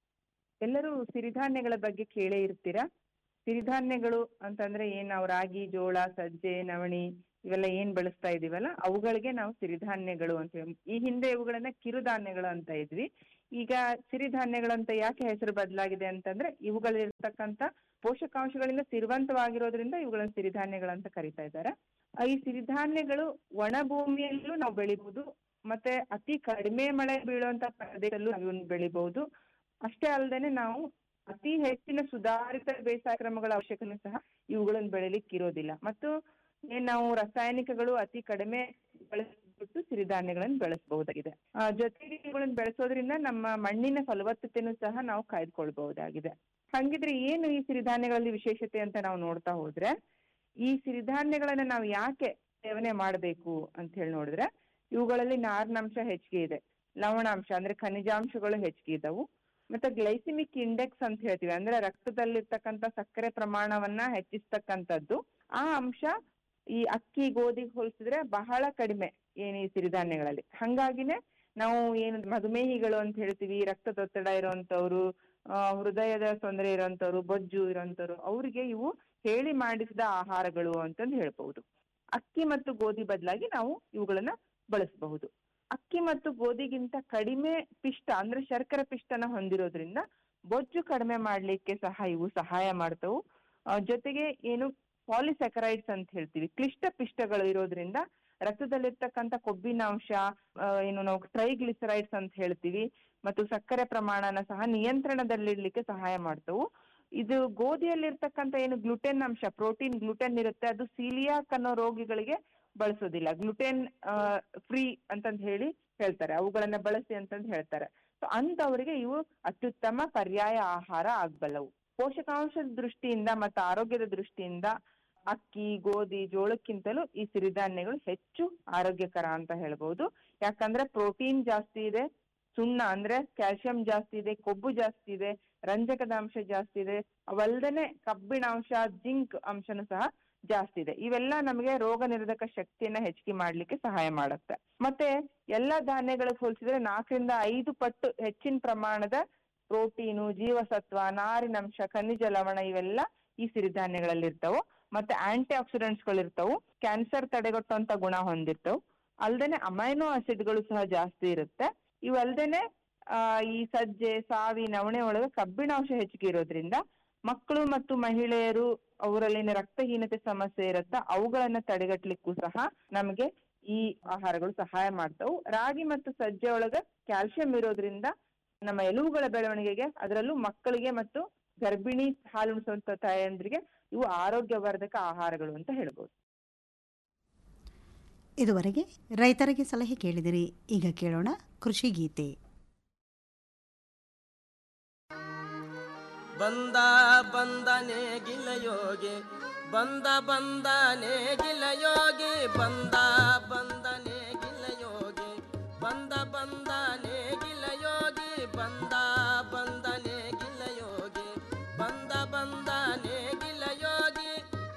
ಎಲ್ಲರೂ ಸಿರಿಧಾನ್ಯಗಳ ಬಗ್ಗೆ ಕೇಳೇ ಇರ್ತೀರಾ ಸಿರಿಧಾನ್ಯಗಳು ಅಂತಂದ್ರೆ ಏನ್ ನಾವು ರಾಗಿ ಜೋಳ ಸಜ್ಜೆ ನವಣಿ ಇವೆಲ್ಲ ಏನ್ ಬಳಸ್ತಾ ಇದೀವಲ್ಲ ಅವುಗಳಿಗೆ ನಾವು ಸಿರಿಧಾನ್ಯಗಳು ಅಂತ ಹೇಳಿ ಈ ಹಿಂದೆ ಇವುಗಳನ್ನ ಕಿರುಧಾನ್ಯಗಳು ಅಂತ ಇದ್ವಿ ಈಗ ಸಿರಿಧಾನ್ಯಗಳು ಅಂತ ಯಾಕೆ ಹೆಸರು ಬದಲಾಗಿದೆ ಅಂತಂದ್ರೆ ಇವುಗಳಿರ್ತಕ್ಕಂಥ ಪೋಷಕಾಂಶಗಳಿಂದ ಸಿರಿವಂತವಾಗಿರೋದ್ರಿಂದ ಇವುಗಳನ್ನ ಸಿರಿಧಾನ್ಯಗಳು ಅಂತ ಕರಿತಾ ಇದ್ದಾರೆ ಆ, ಈ ಸಿರಿಧಾನ್ಯಗಳು ಒಣ ಭೂಮಿಯಲ್ಲೂ ನಾವು ಬೆಳಿಬಹುದು ಮತ್ತೆ ಅತಿ ಕಡಿಮೆ ಮಳೆ ಬೀಳುವಂತ ಪ್ರದೇಶದಲ್ಲೂ ನಾವು ಇವನ್ನ ಬೆಳಿಬಹುದು ಅಷ್ಟೇ ಅಲ್ಲದೆ ನಾವು ಅತಿ ಹೆಚ್ಚಿನ ಸುಧಾರಿತ ಬೇಸಾಯ ಕ್ರಮಗಳ ಅವಶ್ಯಕತೆ ಸಹ ಇವುಗಳನ್ನು ಬೆಳಿಲಿಕ್ಕೆ ಇರೋದಿಲ್ಲ ಮತ್ತು ಏನ್ ನಾವು ರಾಸಾಯನಿಕಗಳು ಅತಿ ಕಡಿಮೆ ಬಳಸ್ಬಿಟ್ಟು ಸಿರಿಧಾನ್ಯಗಳನ್ನು ಬೆಳೆಸಬಹುದಾಗಿದೆ ಆ, ಜೊತೆಗೆ ಇವುಗಳನ್ನು ಬೆಳೆಸೋದ್ರಿಂದ ನಮ್ಮ ಮಣ್ಣಿನ ಫಲವತ್ತತೆನೂ ಸಹ ನಾವು ಕಾಯ್ದುಕೊಳ್ಬಹುದಾಗಿದೆ ಹಂಗಿದ್ರೆ ಏನು ಈ ಸಿರಿಧಾನ್ಯಗಳಲ್ಲಿ ವಿಶೇಷತೆ ಅಂತ ನಾವು ನೋಡ್ತಾ ಹೋದ್ರೆ ಈ ಸಿರಿಧಾನ್ಯಗಳನ್ನ ನಾವು ಯಾಕೆ ಸೇವನೆ ಮಾಡಬೇಕು ಅಂತ ಹೇಳಿ ನೋಡಿದ್ರೆ ಇವುಗಳಲ್ಲಿ ನಾರಿನಂಶ ಹೆಚ್ಚಿಗೆ ಇದೆ ಲವಣಾಂಶ ಅಂದ್ರೆ ಖನಿಜಾಂಶಗಳು ಹೆಚ್ಚಿಗೆ ಇದಾವು ಮತ್ತೆ ಗ್ಲೈಸಿಮಿಕ್ ಇಂಡೆಕ್ಸ್ ಅಂತ ಹೇಳ್ತೀವಿ ಅಂದ್ರೆ ರಕ್ತದಲ್ಲಿರ್ತಕ್ಕಂಥ ಸಕ್ಕರೆ ಪ್ರಮಾಣವನ್ನ ಹೆಚ್ಚಿಸ್ತಕ್ಕಂಥದ್ದು ಆ ಅಂಶ ಈ ಅಕ್ಕಿ ಗೋಧಿಗೆ ಹೋಲಿಸಿದ್ರೆ ಬಹಳ ಕಡಿಮೆ ಏನು ಈ ಸಿರಿಧಾನ್ಯಗಳಲ್ಲಿ ಹಂಗಾಗಿನೇ ನಾವು ಏನು ಮಧುಮೇಹಿಗಳು ಅಂತ ಹೇಳ್ತೀವಿ ರಕ್ತದೊತ್ತಡ ಇರುವಂತವ್ರು ಆ, ಹೃದಯದ ತೊಂದರೆ ಇರೋಂಥವ್ರು ಬೊಜ್ಜು ಇರೋಂಥವ್ರು ಅವರಿಗೆ ಇವು ಹೇಳಿ ಮಾಡಿಸಿದ ಆಹಾರಗಳು ಅಂತಂದು ಹೇಳ್ಬಹುದು ಅಕ್ಕಿ ಮತ್ತು ಗೋಧಿ ಬದಲಾಗಿ ನಾವು ಇವುಗಳನ್ನ ಬಳಸಬಹುದು ಅಕ್ಕಿ ಮತ್ತು ಗೋಧಿಗಿಂತ ಕಡಿಮೆ ಪಿಷ್ಟ ಅಂದ್ರೆ ಶರ್ಕರೆ ಪಿಷ್ಟನ ಹೊಂದಿರೋದ್ರಿಂದ ಬೊಜ್ಜು ಕಡಿಮೆ ಮಾಡ್ಲಿಕ್ಕೆ ಸಹ ಇವು ಸಹಾಯ ಮಾಡ್ತವು ಆ, ಜೊತೆಗೆ ಏನು ಪಾಲಿಸ್ಯಾಕರೈಡ್ಸ್ ಅಂತ ಹೇಳ್ತೀವಿ ಕ್ಲಿಷ್ಟ ಪಿಷ್ಟಗಳು ಇರೋದ್ರಿಂದ ರಕ್ತದಲ್ಲಿರ್ತಕ್ಕಂಥ ಕೊಬ್ಬಿನ ಅಂಶ ಆ, ಏನು ನಾವು ಟ್ರೈಗ್ಲಿಸರೈಡ್ಸ್ ಅಂತ ಹೇಳ್ತೀವಿ ಮತ್ತು ಸಕ್ಕರೆ ಪ್ರಮಾಣನ ಸಹ ನಿಯಂತ್ರಣದಲ್ಲಿಡ್ಲಿಕ್ಕೆ ಸಹಾಯ ಮಾಡ್ತವು ಇದು ಗೋಧಿಯಲ್ಲಿರ್ತಕ್ಕಂಥ ಏನು ಗ್ಲುಟೆನ್ ಅಂಶ ಪ್ರೋಟೀನ್ ಗ್ಲುಟೆನ್ ಇರುತ್ತೆ ಅದು ಸೀಲಿಯಾಕ್ ಅನ್ನೋ ರೋಗಿಗಳಿಗೆ ಬಳಸೋದಿಲ್ಲ ಗ್ಲುಟೆನ್ ಫ್ರೀ ಅಂತಂದ್ ಹೇಳಿ ಹೇಳ್ತಾರೆ ಅವುಗಳನ್ನ ಬಳಸಿ ಅಂತಂದ್ ಹೇಳ್ತಾರೆ ಸೊ ಅಂತವರಿಗೆ ಇವು ಅತ್ಯುತ್ತಮ ಪರ್ಯಾಯ ಆಹಾರ ಆಗ್ಬಲ್ಲವು ಪೋಷಕಾಂಶದ ದೃಷ್ಟಿಯಿಂದ ಮತ್ತು ಆರೋಗ್ಯದ ದೃಷ್ಟಿಯಿಂದ ಅಕ್ಕಿ ಗೋಧಿ ಜೋಳಕ್ಕಿಂತಲೂ ಈ ಸಿರಿಧಾನ್ಯಗಳು ಹೆಚ್ಚು ಆರೋಗ್ಯಕರ ಅಂತ ಹೇಳ್ಬಹುದು ಯಾಕಂದ್ರೆ ಪ್ರೋಟೀನ್ ಜಾಸ್ತಿ ಇದೆ ಸುಣ್ಣ ಅಂದ್ರೆ ಕ್ಯಾಲ್ಸಿಯಂ ಜಾಸ್ತಿ ಇದೆ ಕೊಬ್ಬು ಜಾಸ್ತಿ ಇದೆ ರಂಜಕದ ಅಂಶ ಜಾಸ್ತಿ ಇದೆ ಅವಲ್ದೇನೆ ಕಬ್ಬಿಣ ಅಂಶ ಜಿಂಕ್ ಅಂಶನೂ ಸಹ ಜಾಸ್ತಿ ಇದೆ ಇವೆಲ್ಲ ನಮಗೆ ರೋಗ ನಿರೋಧಕ ಶಕ್ತಿಯನ್ನ ಹೆಚ್ಚಿಗೆ ಮಾಡ್ಲಿಕ್ಕೆ ಸಹಾಯ ಮಾಡುತ್ತೆ ಮತ್ತೆ ಎಲ್ಲ ಧಾನ್ಯಗಳಿಗೆ ಹೋಲಿಸಿದ್ರೆ ನಾಲ್ಕರಿಂದ ಐದು ಪಟ್ಟು ಹೆಚ್ಚಿನ ಪ್ರಮಾಣದ ಪ್ರೋಟೀನು ಜೀವಸತ್ವ ನಾರಿನಂಶ ಖನಿಜ ಲವಣ ಇವೆಲ್ಲ ಈ ಸಿರಿಧಾನ್ಯಗಳಲ್ಲಿ ಇರ್ತಾವು ಮತ್ತೆ ಆಂಟಿ ಆಕ್ಸಿಡೆಂಟ್ಸ್ ಗಳು ಇರ್ತಾವು ಕ್ಯಾನ್ಸರ್ ತಡೆಗಟ್ಟುವಂತ ಗುಣ ಹೊಂದಿರ್ತಾವು ಅಲ್ದೇನೆ ಅಮೈನೋ ಆಸಿಡ್ಗಳು ಸಹ ಜಾಸ್ತಿ ಇರುತ್ತೆ ಇವಲ್ದೇನೆ ಆ ಈ ಸಜ್ಜೆ ಸಾವಿ ನವಣೆ ಒಳಗೆ ಕಬ್ಬಿಣಾಂಶ ಹೆಚ್ಚಿಗೆ ಇರೋದ್ರಿಂದ ಮಕ್ಕಳು ಮತ್ತು ಮಹಿಳೆಯರು ಅವರಲ್ಲಿನ ರಕ್ತಹೀನತೆ ಸಮಸ್ಯೆ ಇರುತ್ತಾ ಅವುಗಳನ್ನ ತಡೆಗಟ್ಟಲಿಕ್ಕೂ ಸಹ ನಮಗೆ ಈ ಆಹಾರಗಳು ಸಹಾಯ ಮಾಡ್ತಾವು ರಾಗಿ ಮತ್ತು ಸಜ್ಜೆ ಒಳಗ ಕ್ಯಾಲ್ಸಿಯಂ ಇರೋದ್ರಿಂದ ನಮ್ಮ ಎಲುಬುಗಳ ಬೆಳವಣಿಗೆಗೆ ಅದರಲ್ಲೂ ಮಕ್ಕಳಿಗೆ ಮತ್ತು ಗರ್ಭಿಣಿ ಹಾಲುಣಿಸುವಂತ ತಾಯಂದ್ರಿಗೆ ಇವು ಆರೋಗ್ಯವರ್ಧಕ ಆಹಾರಗಳು ಅಂತ ಹೇಳ್ಬೋದು ಇದುವರೆಗೆ ರೈತರಿಗೆ ಸಲಹೆ ಕೇಳಿದಿರಿ ಈಗ ಕೇಳೋಣ ಕೃಷಿ ಗೀತೆ ಬಂದ ಬಂದನೆ ಗಿಲಯೋಗಿ ಬಂದ ಬಂದನೆ ಗಿಲಯೋಗಿ ಬಂದ ಬಂದನೆ ಗಿಲಯೋಗಿ ಬಂದ ಬಂದನೆ ಗಿಲಯೋಗಿ ಬಂದ ಬಂದನೆ ಗಿಲಯೋಗಿ ಬಂದ ಬಂದನೆ ಗಿಲಯೋಗಿ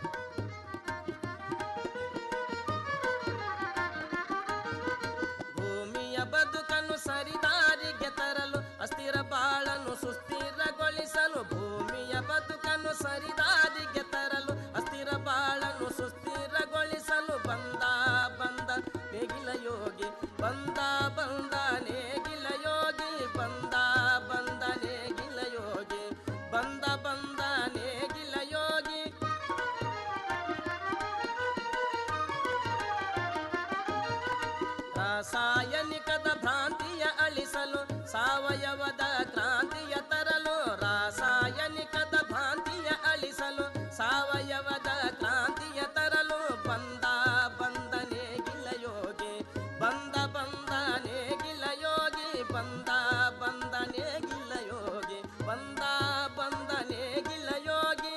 ಭೂಮಿಯ ಬದುಕನ್ನು ಸರಿದಾರಿಗೆ ತರಲು ಅಸ್ಥಿರ ಬಾಳನ್ನು ಸುಸ್ಥಿರಗೊಳಿಸಲು ಭೂಮಿಯ ಬದುಕನ್ನು ಸರಿದಾರಿಗೆ ತರಲು ಅಸ್ಥಿರ ಬಾಳನ್ನು ಸುಸ್ಥಿರಗೊಳಿಸಲು ಬಂದ ಬಂದ ನೇಗಿಲ ಯೋಗಿ ಬಂದ ಬಂದ ನೇಗಿಲ ಯೋಗಿ ಬಂದ ಬಂದ ನೇಗಿಲ ಯೋಗಿ ಬಂದ ಬಂದ ನೇಗಿಲ ಯೋಗಿ ರಾಸಾಯನಿಕದ ಭ್ರಾಂತಿಯ ಅಳಿಸಲು ಸಾವಯವದ ಕ್ರಾಂತಿಯ ತರಲು ರಾಸಾಯನಿಕದ ಭ್ರಾಂತಿಯ ಅಳಿಸಲು ಸಾವಯವದ ಕ್ರಾಂತಿಯ ತರಲು ಬಂದ ಬಂದನೆ ಗಿಲಯೋಗಿ ಬಂದ ಬಂದನೆ ಗಿಲಯೋಗಿ ಬಂದ ಬಂದನೆ ಗಿಲಯೋಗಿ ಬಂದ ಬಂದನೆ ಗಿಲಯೋಗಿ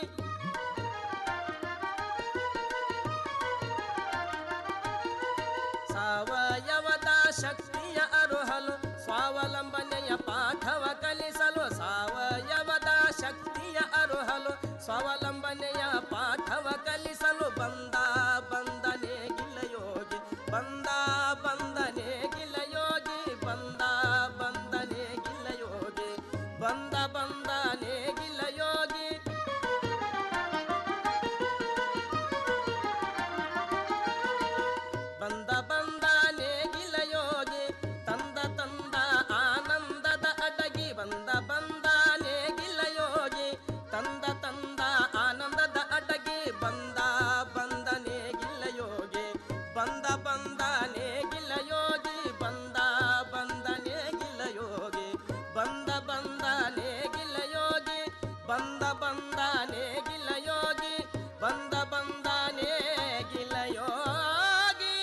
ಸಾವಯವದ ಶಕ್ತಿಯ ಅರುಹಲು ಸ್ವಾವಲಂಬನೆಯ ಪಾಠವ ಕಲಿಸಲು ಸಾವಯವದ ಶಕ್ತಿಯ ಅರುಹಲು ಸ್ವಾವಲಂಬನೆಯ ಪಾಠವ ಕಲಿಸಲು ಬಂದ ಬಂದನೆ ಗಿಲಯೋಗಿ ಬಂದ ಬಂದನೆ ಗಿಲಯೋಗಿ ಬಂದ ಬಂದನೆ ಗಿಲಯೋಗಿ ಬಂದ ಬಂದನೆ ಗಿಲಯೋಗಿ ಬಂದ ಬಂದ ನೇಗಿಲ ಯೋಗಿ ತಂದ ತಂದ ಆನಂದದ ಅಡಗಿ ಬಂದ ಬಂದ ನೇಗಿಲ ಯೋಗಿ ತಂದ ತಂದ ಆನಂದದ ಅಡಗಿ ಬಂದ ಬಂದ ನೇಗಿಲ ಯೋಗಿ ಬಂದ ಬಂದ ನೇಗಿಲ ಯೋಗಿ ಬಂದ ಬಂದ ನೇಗಿಲ ಯೋಗಿ ಬಂದ ಬಂದ ನೇಗಿಲ ಯೋಗಿ ಬಂದ ಬಂದ ನೇಗಿಲ ಯೋಗಿ ಬಂದ ಬಂದ ನೇಗಿಲ ಯೋಗಿ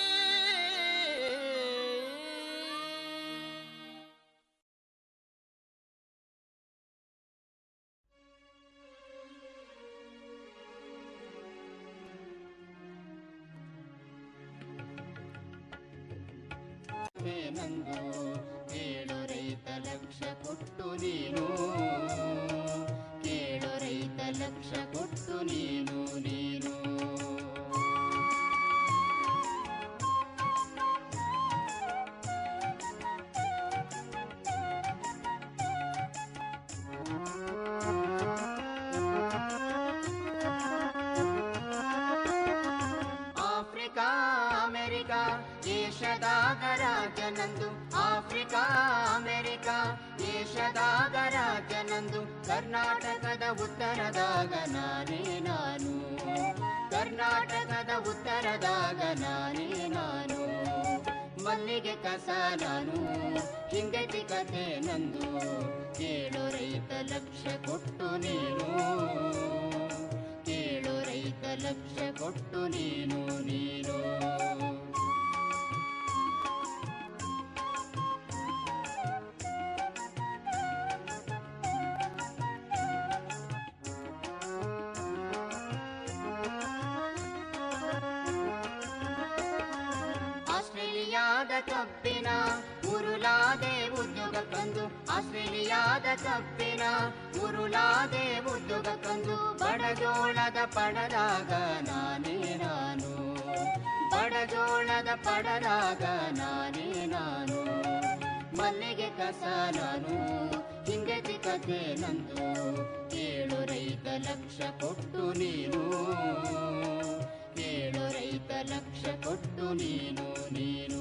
ನಂದು ಕೇಳು ರೈತ ಲಕ್ಷ ಕೊಟ್ಟು ನೀನು ಕೇಳು ರೈತ ಲಕ್ಷ ಕೊಟ್ಟು ನೀನು ನೀನು ಆಫ್ರಿಕಾ ಅಮೆರಿಕ ಏಷದಾಗ ರಾಜನಂದು ಆಫ್ರಿಕಾ ಅಮೆರಿಕ ಏಷದಾಗ ರಾಜನಂದು ಕರ್ನಾಟಕದ ಉತ್ತರದಾಗ ನಾನೇ ನಾನು ಕರ್ನಾಟಕದ ಉತ್ತರದಾಗ ನಾನೇ ನಾನು ಮಲ್ಲಿಗೆ ಕಸ ನಾನು ಹಿಂಗತಿ ಕಥೆ ನಂದು ಕೇಳು ರೈತ ಲಕ್ಷ ಕೊಟ್ಟು ನೀನು ಕೇಳು ರೈತ ಲಕ್ಷ ಕೊಟ್ಟು ನೀನು ನೀನು ಆಸ್ಟ್ರೇಲಿಯಾದ ಕಬ್ಬಿನ ಉರುಳ ಉರುಳಾದೆ ಉದ್ಯೋಗ ಕಂದು ಆಸ್ಟ್ರೇಲಿಯಾದ ಕಪ್ಪಿನ ಉರುಳಾದೆ ಉದ್ಯೋಗ ಕಂದು ಬಡಜೋಳದ ಪಡದಾಗ ನಾನೇ ನಾನು ಬಡಜೋಳದ ಪಡದಾಗ ನಾನೇ ನಾನು ಮಲ್ಲಿಗೆ ಕಸ ನಾನು ಹಿಂಗತಿ ಕಥೆ ನಂದು ಕೇಳು ರೈತ ಲಕ್ಷ ಕೊಟ್ಟು ನೀನು ಕೇಳು ರೈತ ಲಕ್ಷ ಕೊಟ್ಟು ನೀನು ನೀನು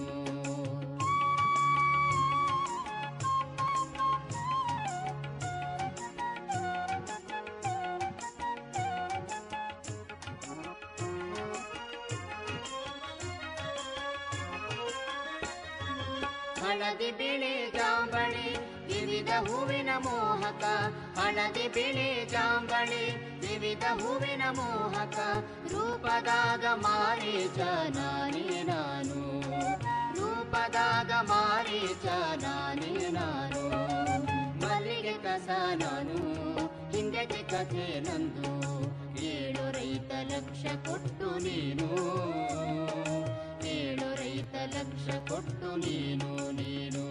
ಹಳದಿ ಬಿಳಿ ಜಾಂಬಳಿ ವಿವಿಧ ಹೂವಿನ ಮೋಹಕ ಹಳದಿ ಬಿಳಿ ಜಾಂಬಳಿ ವಿವಿಧ ಹೂವಿನ ಮೋಹಕ ರೂಪದಾಗ ಮಾರೀಚ ನಾನೇ ನಾನು ರೂಪದಾಗ ಮಾರೀಚ ನಾನೇ ನಾನು ಮಲ್ಲಿಗೆ ಕಸ ನಾನು ಹಿಂದಕ್ಕೆ ಕಥೆ ನಂದು ಏಳು ರೈತ ಲಕ್ಷ ಕೊಟ್ಟು ನೀನು ಏಳು ರೈತ ಲಕ್ಷ ಕೊಟ್ಟು ನೀನು ನೀನು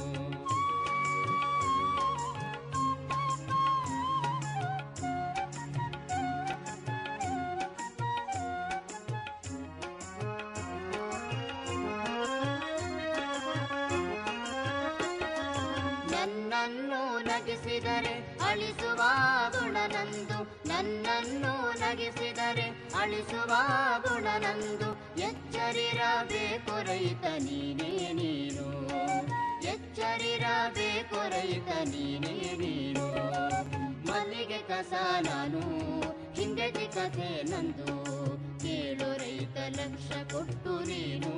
ನನ್ನನ್ನು ನಗಿಸಿದರೆ ಅಳಿಸುವ ಗುಣನಂದು ನನ್ನನ್ನು ನಗಿಸಿದರೆ ಅಳಿಸುವ ಗುಣನಂದು ಎಚ್ಚರಿರಬೇಕು ರೈತ ನೀನೇ ನೀನು ಎಚ್ಚರಿರಬೇಕು ರೈತ ನೀನೇ ನೀನು ಮಲ್ಲಿಗೆ ಕಸ ನಾನು ಹಿಂದೆಟಿ ಕಥೆ ನಂದು ಕೇಳು ರೈತ ಲಕ್ಷ ಕೊಟ್ಟು ನೀನು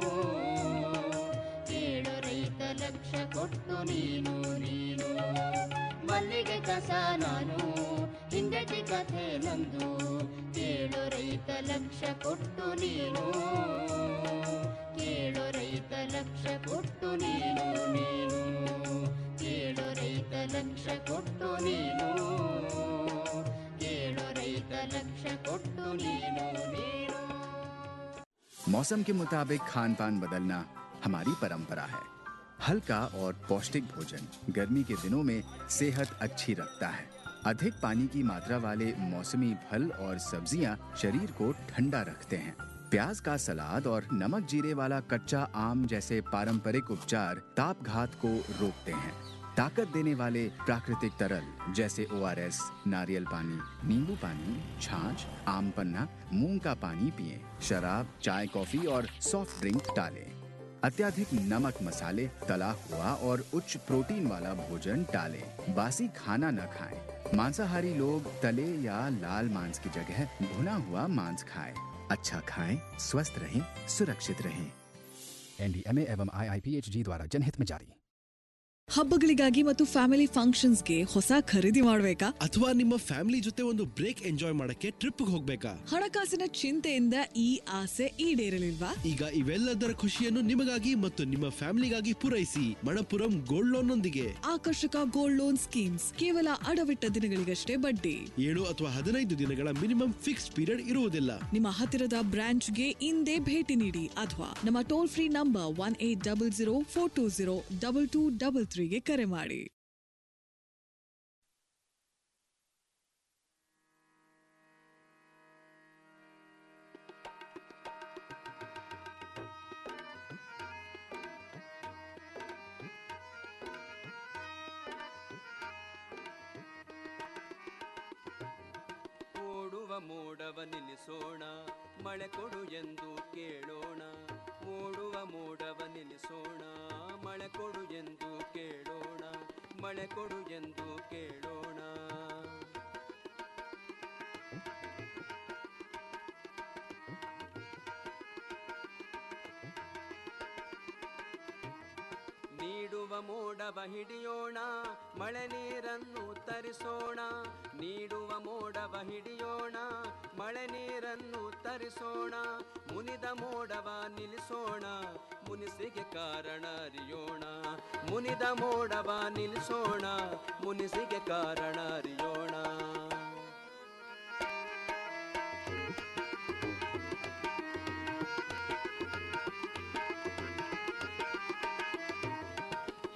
ಕೇಳು ರೈತ ಲಕ್ಷ ಕೊಟ್ಟು ನೀನು ನೀನು ಮಲ್ಲಿಗೆ ಕಸ ನಾನು ಹಿಂದೆಟಿ ಕಥೆ ನಂದು ಕೇಳು ರೈತ ಲಕ್ಷ ಕೊಟ್ಟು ನೀನು ಕೇಳು ರೈತ ಲಕ್ಷ ಕೊಟ್ಟು ನೀನು ನೀನು ಕೇಳು ರೈತ ಲಕ್ಷ ಕೊಟ್ಟು ನೀನು ಕೇಳು ರೈತ ಲಕ್ಷ ಕೊಟ್ಟು ನೀನು ನೀನು मौसम के मुताबिक खान पान बदलना हमारी परंपरा है हल्का और पौष्टिक भोजन गर्मी के दिनों में सेहत अच्छी रखता है अधिक पानी की मात्रा वाले मौसमी फल और सब्जियां शरीर को ठंडा रखते हैं प्याज का सलाद और नमक जीरे वाला कच्चा आम जैसे पारंपरिक उपचार ताप घात को रोकते हैं ताकत देने वाले प्राकृतिक तरल जैसे ओ नारियल पानी नींबू पानी छाछ आम पन्ना मूंग का पानी पिएं शराब चाय कॉफी और सॉफ्ट ड्रिंक टालें अत्याधिक नमक मसाले तला हुआ और उच्च प्रोटीन वाला भोजन टालें बासी खाना न खाएं मांसाहारी लोग तले या लाल मांस की जगह भुना हुआ मांस खाएं अच्छा खाएं स्वस्थ रहें सुरक्षित रहें एनडीएमए एवं आईआईपीएचजी द्वारा जनहित में जारी ಹಬ್ಬಗಳಿಗಾಗಿ ಮತ್ತು ಫ್ಯಾಮಿಲಿ ಫಂಕ್ಷನ್ಸ್ಗೆ ಹೊಸ ಖರೀದಿ ಮಾಡಬೇಕಾ ಅಥವಾ ನಿಮ್ಮ ಫ್ಯಾಮಿಲಿ ಜೊತೆ ಒಂದು ಬ್ರೇಕ್ ಎಂಜಾಯ್ ಮಾಡಕ್ಕೆ ಟ್ರಿಪ್ ಹೋಗ್ಬೇಕಾ ಹಣಕಾಸಿನ ಚಿಂತೆಯಿಂದ ಈ ಆಸೆ ಈಡೇರಲಿಲ್ವಾ ಈಗ ಇವೆಲ್ಲದರ ಖುಷಿಯನ್ನು ನಿಮಗಾಗಿ ಮತ್ತು ನಿಮ್ಮ ಫ್ಯಾಮಿಲಿಗಾಗಿ ಪೂರೈಸಿ ಮಣಪುರಂ ಗೋಲ್ಡ್ ಲೋನ್ ನೊಂದಿಗೆ ಆಕರ್ಷಕ ಗೋಲ್ಡ್ ಲೋನ್ ಸ್ಕೀಮ್ಸ್ ಕೇವಲ ಅಡವಿಟ್ಟ ದಿನಗಳಿಗಷ್ಟೇ ಬಡ್ಡಿ ಏಳು ಅಥವಾ ಹದಿನೈದು ದಿನಗಳ ಮಿನಿಮಮ್ ಫಿಕ್ಸ್ಡ್ ಪೀರಿಯಡ್ ಇರುವುದಿಲ್ಲ ನಿಮ್ಮ ಹತ್ತಿರದ ಬ್ರಾಂಚ್ಗೆ ಇಂದೇ ಭೇಟಿ ನೀಡಿ ಅಥವಾ ನಮ್ಮ toll free number one eight double zero four two zero double two double ತ್ರೀಗೆ ಕರೆ ಮಾಡಿ ಓಡುವ ಮೋಡವ ನಿಲ್ಲಿಸೋಣ ಮಳೆ ಕೊಡು ಎಂದು ಕೇಳೋಣ ಓಡುವ ಮೋಡವ ನಿಲ್ಲಿಸೋಣ ಮಳೆ ಕೊಡು ಎಂದು ಕೇಳೋಣ ಮಳೆ ಕೊಡು ಎಂದು ಕೇಳೋಣ ನೀಡುವ ಮೋಡವ ಹಿಡಿಯೋಣ ಮಳೆ ನೀರನ್ನು ತರಿಸೋಣ ನೀಡುವ ಮೋಡವ ಹಿಡಿಯೋಣ ಮಳೆ ನೀರನ್ನು ತರಿಸೋಣ ಮುನಿದ ಮೋಡವ ನಿಲ್ಲಿಸೋಣ ಮುನಿಸಿಗೆ ಕಾರಣ ಅರಿಯೋಣ ಮುನಿದ ಮೋಡವ ನಿಲ್ಲಿಸೋಣ ಮುನಿಸಿಗೆ ಕಾರಣ ಅರಿಯೋಣ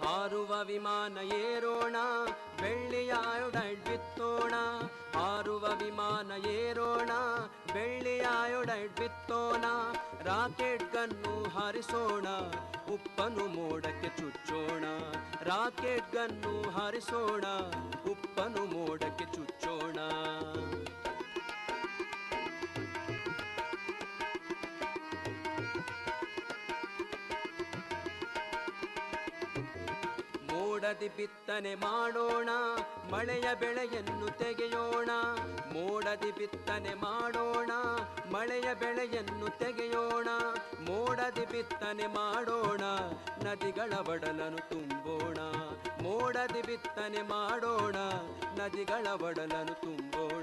ಹಾರುವ ವಿಮಾನ ಏರೋಣ ಬೆಳ್ಳಿಯ ಅಯೋಡೈಡ್ ಬಿತ್ತೋಣ ಹಾರುವ ವಿಮಾನ ಏರೋಣ ಬೆಳ್ಳಿಯ ಅಯೋಡೈಡ್ ಬಿತ್ತೋಣ ರಾಕೆಟ್ ಗನ್ನು ಹಾರಿಸೋಣ ಉಪ್ಪನು ಮೋಡಕ್ಕೆ ಚುಚ್ಚೋಣ ರಾಕೆಟ್ ಗನ್ನು ಹಾರಿಸೋಣ ಉಪ್ಪನು ಮೋಡಕ್ಕೆ ಚುಚ್ಚೋಣ ಮೋಡದಿ ಬಿತ್ತನೆ ಮಾಡೋಣ ಮಳೆಯ ಬೆಳೆಯನ್ನು ತೆಗೆಯೋಣ ಮೋಡದಿ ಬಿತ್ತನೆ ಮಾಡೋಣ ಮಳೆಯ ಬೆಳೆಯನ್ನು ತೆಗೆಯೋಣ ಮೋಡದಿ ಬಿತ್ತನೆ ಮಾಡೋಣ ನದಿಗಳ ಒಡಲನ್ನು ತುಂಬೋಣ ಮೋಡದಿ ಬಿತ್ತನೆ ಮಾಡೋಣ ನದಿಗಳ ಒಡಲನ್ನು ತುಂಬೋಣ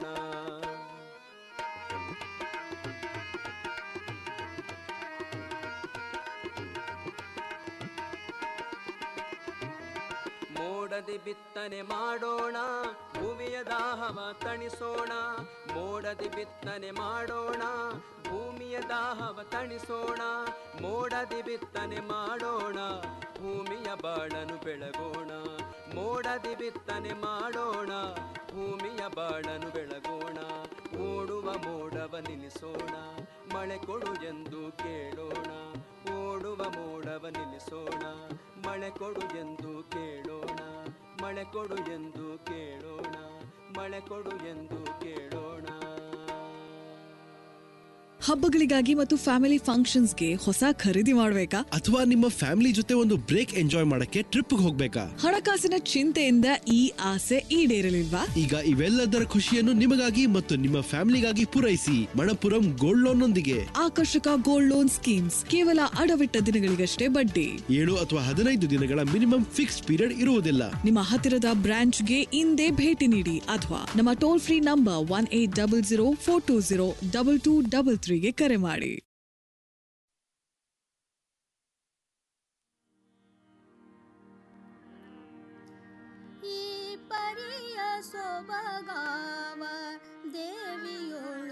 ಮೋಡದಿ ಬಿತ್ತನೆ ಮಾಡೋಣ ಭೂಮಿಯ ದಾಹವ ತಣಿಸೋಣ ಮೋಡದಿ ಬಿತ್ತನೆ ಮಾಡೋಣ ಭೂಮಿಯ ದಾಹವ ತಣಿಸೋಣ ಮೋಡದಿ ಬಿತ್ತನೆ ಮಾಡೋಣ ಭೂಮಿಯ ಬಾಳನು ಬೆಳಗೋಣ ಮೋಡದಿ ಬಿತ್ತನೆ ಮಾಡೋಣ ಭೂಮಿಯ ಬಾಳನು ಬೆಳಗೋಣ ಓಡುವ ಮೋಡವ ನಿಲ್ಲಿಸೋಣ ಮಳೆ ಕೊಡು ಎಂದು ಕೇಳೋಣ ಓಡುವ ಮೋಡವ ನಿಲ್ಲಿಸೋಣ ಮಳೆ ಕೊಡು ಎಂದು ಕೇಳೋಣ ಮಳೆ ಕೊಡು ಎಂದು ಕೇಳೋಣ ಮಳೆ ಕೊಡು ಎಂದು ಕೇಳೋಣ ಹಬ್ಬಗಳಿಗಾಗಿ ಮತ್ತು ಫ್ಯಾಮಿಲಿ ಫಂಕ್ಷನ್ಸ್ಗೆ ಹೊಸ ಖರೀದಿ ಮಾಡಬೇಕಾ ಅಥವಾ ನಿಮ್ಮ ಫ್ಯಾಮಿಲಿ ಜೊತೆ ಒಂದು ಬ್ರೇಕ್ ಎಂಜಾಯ್ ಮಾಡಕ್ಕೆ ಟ್ರಿಪ್ ಹೋಗ್ಬೇಕಾ ಹಣಕಾಸಿನ ಚಿಂತೆಯಿಂದ ಈ ಆಸೆ ಈಡೇರಲಿಲ್ವಾ ಈಗ ಇವೆಲ್ಲದರ ಖುಷಿಯನ್ನು ನಿಮಗಾಗಿ ಮತ್ತು ನಿಮ್ಮ ಫ್ಯಾಮಿಲಿಗಾಗಿ ಪೂರೈಸಿ ಮಣಪುರಂ ಗೋಲ್ಡ್ ಲೋನ್ ನೊಂದಿಗೆ ಆಕರ್ಷಕ ಗೋಲ್ಡ್ ಲೋನ್ ಸ್ಕೀಮ್ಸ್ ಕೇವಲ ಅಡವಿಟ್ಟ ದಿನಗಳಿಗಷ್ಟೇ ಬಡ್ಡಿ ಏಳು ಅಥವಾ ಹದಿನೈದು ದಿನಗಳ ಮಿನಿಮಮ್ ಫಿಕ್ಸ್ಡ್ ಪೀರಿಯಡ್ ಇರುವುದಿಲ್ಲ ನಿಮ್ಮ ಹತ್ತಿರದ ಬ್ರಾಂಚ್ಗೆ ಇಂದೇ ಭೇಟಿ ನೀಡಿ ಅಥವಾ ನಮ್ಮ toll free number one eight double zero four two zero double two double ತ್ರೀಗೆ ಕರೆ ಮಾಡಿ ಈ ಪರಿಯ ಸೊಬಗಾವ ದೇವಿಯೊಳು